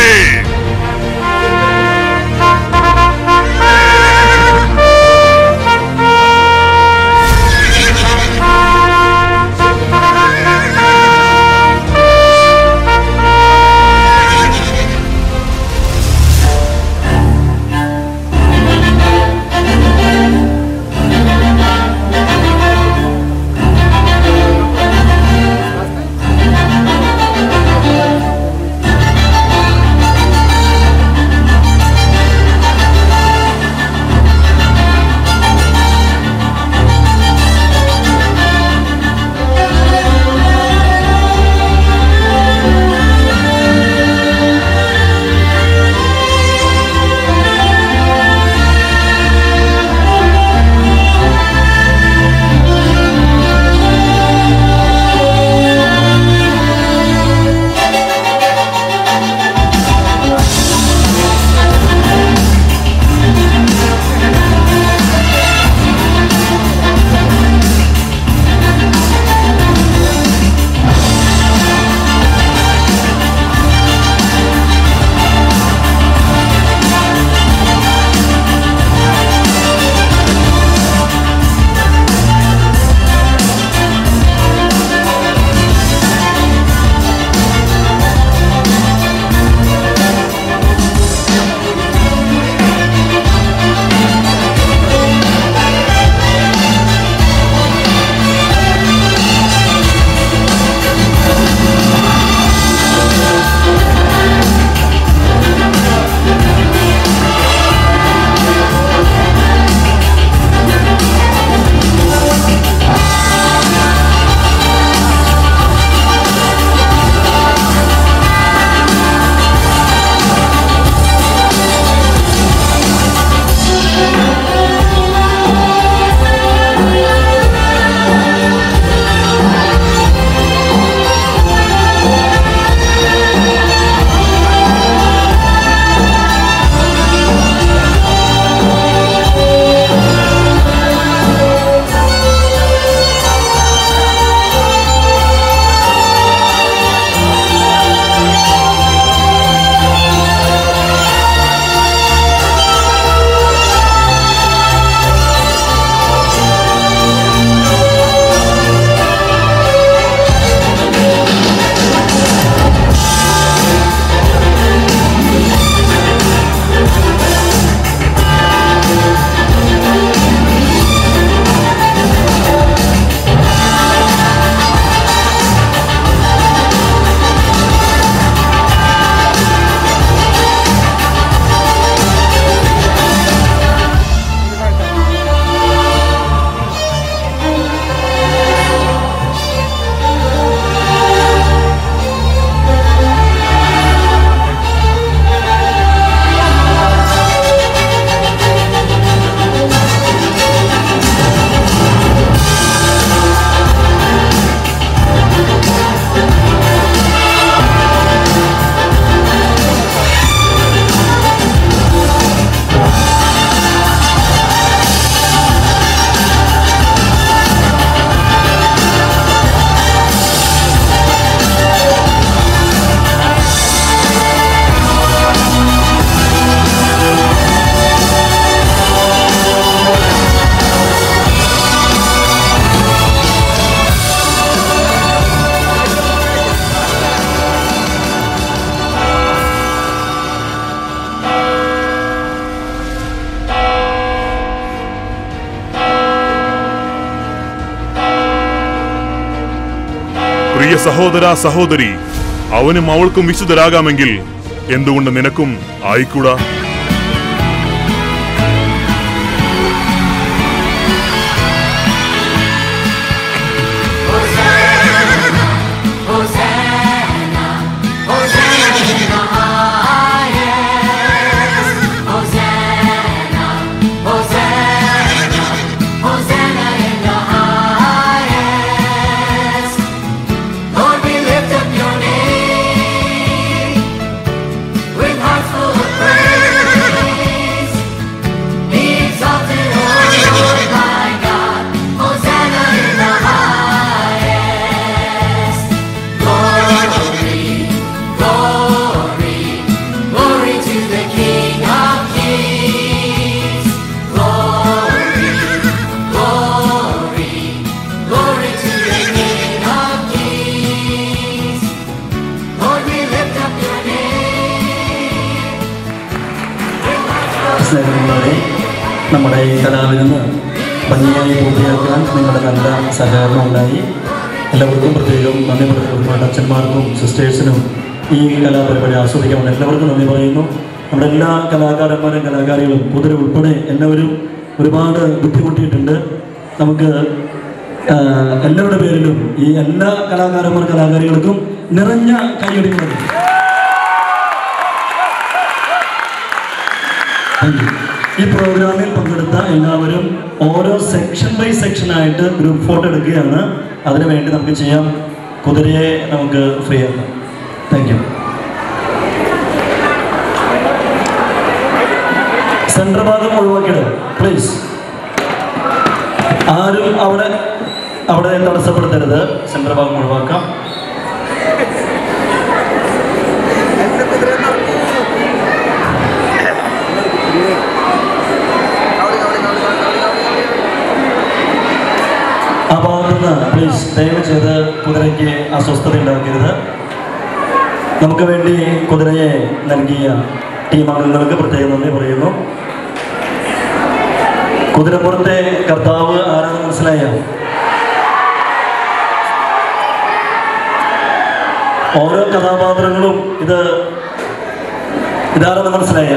പ്രിയ സഹോദര സഹോദരി അവനും അവൾക്കും വിശുദ്ധരാകാമെങ്കിൽ എന്തുകൊണ്ട് നിനക്കും ആയിക്കൂടാ Glory to the King of Kings. Glory, glory, glory to the King of Kings. Lord, we lift up your name. സ്നേഹങ്ങളെ നമ്മുടെ ഈ കലാവിരുന്ന് ഭംഗിയായി പൂർത്തിയാക്കാൻ നിങ്ങളുടെ നല്ല സഹകരണം ഉണ്ടായി എല്ലാവർക്കും പ്രത്യേകം നന്ദി പറയുന്നു ഒരുപാട് അച്ഛന്മാർക്കും സിസ്റ്റേഴ്സിനും ഈ കലാപരിപാടി ആസ്വദിക്കാൻ എല്ലാവർക്കും നന്ദി പറയുന്നു നമ്മുടെ എല്ലാ കലാകാരന്മാരും കലാകാരികളും കുതിര ഉൾപ്പെടെ എല്ലാവരും ഒരുപാട് ബുദ്ധിമുട്ടിയിട്ടുണ്ട് നമുക്ക് ആ, എല്ലാവരുടെ പേരിലും ഈ എല്ലാ കലാകാരന്മാർ കലാകാരികൾക്കും നിറഞ്ഞ കൈയടിക്കുന്നത് ഈ പ്രോഗ്രാമിൽ പങ്കെടുത്ത എല്ലാവരും ഓരോ സെക്ഷൻ ബൈ സെക്ഷൻ ആയിട്ട് ഗ്രൂപ്പ് ഫോട്ടോ എടുക്കുകയാണ് അതിനു വേണ്ടി നമുക്ക് ചെയ്യാം കുതിരയെ നമുക്ക് ഫ്രീ ആക്കാം താങ്ക് യു സെൻട്രൽ ഭാഗം ഒഴിവാക്കിയിടും പ്ലീസ് ആരും അവിടെ അവിടെ തടസ്സപ്പെടുത്തരുത് സെൻട്രൽ ഭാഗം ഒഴിവാക്കാം ആ ഭാഗത്തുനിന്ന് പ്ലീസ് ദയവ് ചെയ്ത് കുതിരയ്ക്ക് അസ്വസ്ഥത ഉണ്ടാക്കരുത് നമുക്ക് വേണ്ടി കുതിരയെ നൽകിയ ടീം അംഗങ്ങൾക്ക് പ്രത്യേകം നന്ദി പറയുന്നു കുതിരപ്പുറത്തെ കർത്താവ് ആരാണെന്ന് മനസ്സിലായ ഓരോ കഥാപാത്രങ്ങളും ഇത് ഇതാരെന്ന് മനസ്സിലായ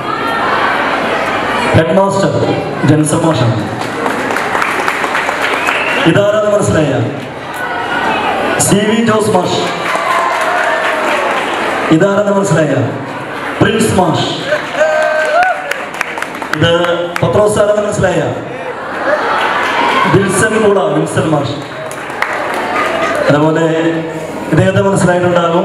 ഹെഡ് മാസ്റ്റർ ജൻസൺ മോഷൻ ഇതാരെന്ന് മനസ്സിലായ സി വി ജോസ് മാഷ് ഇതാരെന്ന് മനസ്സിലായ പ്രിൻസ് മാഷ് ഇത് പത്രോസ് ആരെന്ന് മനസ്സിലായ വിൽസൺ കൂട വിൽസൺ മാഷ് അതുപോലെ ഇദ്ദേഹത്തെ മനസ്സിലായിട്ടുണ്ടാകും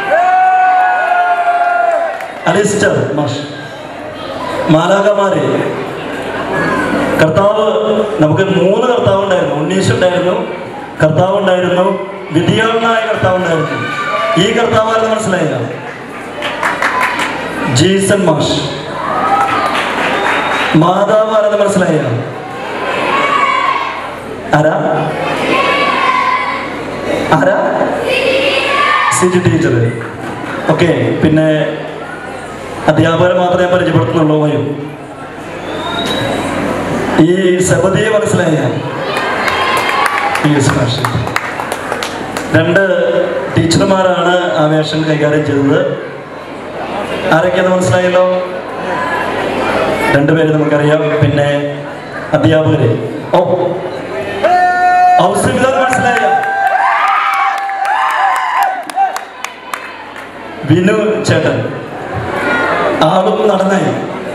അലിസ്റ്റർ മാഷ് മാലാകമാരെ കർത്താവ് നമുക്ക് മൂന്ന് കർത്താവ് ഉണ്ടായിരുന്നു ഉണ്ണീശ് ഉണ്ടായിരുന്നു കർത്താവ് ഉണ്ടായിരുന്നു വിധിയാളനായ കർത്താവ് ഉണ്ടായിരുന്നു ഈ കർത്താവ് ആരെന്ന് മനസ്സിലായില്ല ജീസൺ മാഷ് മാതാവ് ആരെന്ന് മനസ്സിലായ ആരാ ആരാ സിജി ടീച്ചർ ഓക്കെ പിന്നെ അധ്യാപകരെ മാത്രമേ ഞാൻ പരിചയപ്പെടുത്തുന്നുള്ളൂ വയും ഈ സബദിയെ മനസ്സിലായ യെസ് മാഷ് രണ്ട് ടീച്ചർമാരാണ് ആ വേഷം കൈകാര്യം ചെയ്തത് ആരൊക്കെയാന്ന് മനസ്സിലായല്ലോ രണ്ടുപേര് നമുക്കറിയാം പിന്നെ അധ്യാപകര് ഓ ഔസഫിദാർ മനസ്സിലായ വിനു ചേട്ടൻ ആളും നടന്നായി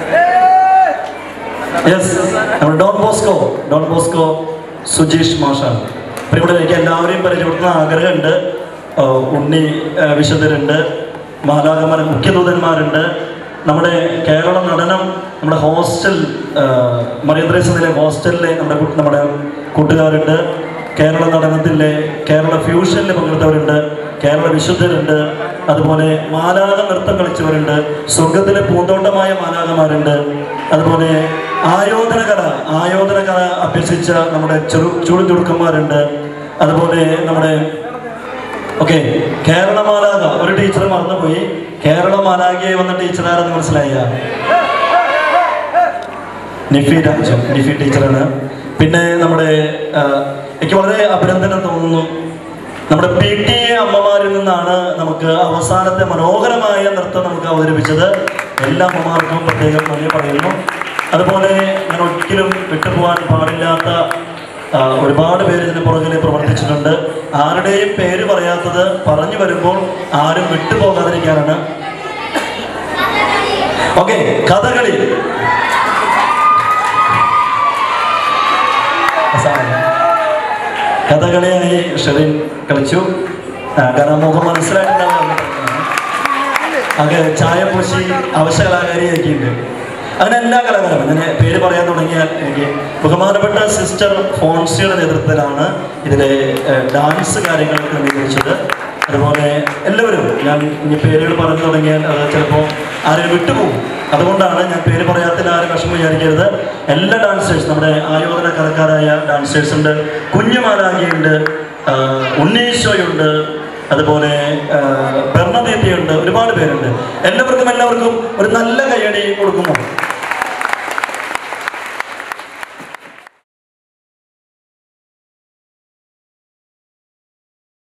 യെസ് നമ്മുടെ Don Bosco Don Bosco Sujeesh മാഷാണ് പ്രിയപ്പെട്ട എനിക്ക് എല്ലാവരെയും പരിചയപ്പെടുത്തുന്ന ആഗ്രഹമുണ്ട് ആ, ഉണ്ണി ആ, വിശുദ്ധരുണ്ട് മാലാകന്മാർ മുഖ്യദൂതന്മാരുണ്ട് നമ്മുടെ കേരള നടനം നമ്മുടെ ഹോസ്റ്റൽ മറിയദ്രേസത്തിലെ ഹോസ്റ്റലിലെ നമ്മുടെ കൂ- നമ്മുടെ കൂട്ടുകാരുണ്ട് കേരള നടനത്തിലെ കേരള ഫ്യൂഷനിൽ പങ്കെടുത്തവരുണ്ട് കേരള വിശുദ്ധരുണ്ട് അതുപോലെ മാലാക നൃത്തം കളിച്ചവരുണ്ട് സ്വർഗത്തിലെ പൂന്തോട്ടമായ മാലാകമാരുണ്ട് അതുപോലെ ആയോധന കല ആയോധന കല അഭ്യസിച്ച നമ്മുടെ ചെറു ചുടു ചുടുക്കന്മാരുണ്ട് അതുപോലെ നമ്മുടെ ഓക്കെ കേരള മാലാക ഒരു ടീച്ചർ മറന്നുപോയി കേരള മാലാകയായി വന്ന ടീച്ചർ ആരെന്ന് മനസ്സിലായ നിഫി രാജു നിഫി ടീച്ചറാണ് പിന്നെ നമ്മുടെ ആ, എനിക്ക് വളരെ അഭിനന്ദനം തോന്നുന്നു നമ്മുടെ പി ടി എ അമ്മമാരിൽ നിന്നാണ് നമുക്ക് അവസാനത്തെ മനോഹരമായ നൃത്തം നമുക്ക് അവതരിപ്പിച്ചത് എല്ലാ അമ്മമാർക്കും പ്രത്യേകം നന്ദി പറയുന്നു അതുപോലെ ഞാൻ ഒരിക്കലും വിട്ടുപോകാൻ പാടില്ലാത്ത ആ, ഒരുപാട് പേര് ഇതിന് പുറകിൽ പ്രവർത്തിച്ചിട്ടുണ്ട് ആരുടെയും പേര് പറയാത്തത് പറഞ്ഞു വരുമ്പോൾ ആരും വിട്ടുപോകാതിരിക്കാനാണ് ഓക്കെ കഥകളി കഥകളിയായി ഷെറിൻ കളിച്ചു ആ, കാരണം മുഖം മനസ്സിലായിട്ടുണ്ടാവും ആകെ ചായ പൂശി അവശകലാകാരിയാക്കിയിട്ടുണ്ട് അങ്ങനെ എല്ലാ കലാകാരും ഞാൻ പേര് പറയാൻ തുടങ്ങിയാൽ എനിക്ക് ബഹുമാനപ്പെട്ട സിസ്റ്റർ ഫോൺസിയുടെ നേതൃത്വത്തിലാണ് ഇതിലെ ഏഹ്, ഡാൻസ് കാര്യങ്ങൾ ക്രമീകരിച്ചത് അതുപോലെ എല്ലാവരും ഞാൻ ഇനി പേരുകൾ പറഞ്ഞു തുടങ്ങിയാൽ അത് ചിലപ്പോൾ ആരെയും വിട്ടുപോകും അതുകൊണ്ടാണ് ഞാൻ പേര് പറയാത്തതിൽ ആരും വിഷമം വിചാരിക്കരുത് എല്ലാ ഡാൻസേഴ്സ് നമ്മുടെ ആയോധന കലക്കാരായ ഡാൻസേഴ്സ് ഉണ്ട് കുഞ്ഞുമാലാകിയുണ്ട് ഉണ്ണീശോയുണ്ട് അതുപോലെ ബെർണദീത്തിയുണ്ട് ഒരുപാട് പേരുണ്ട് എല്ലാവർക്കും എല്ലാവർക്കും ഒരു നല്ല കൈയടി കൊടുക്കുമോ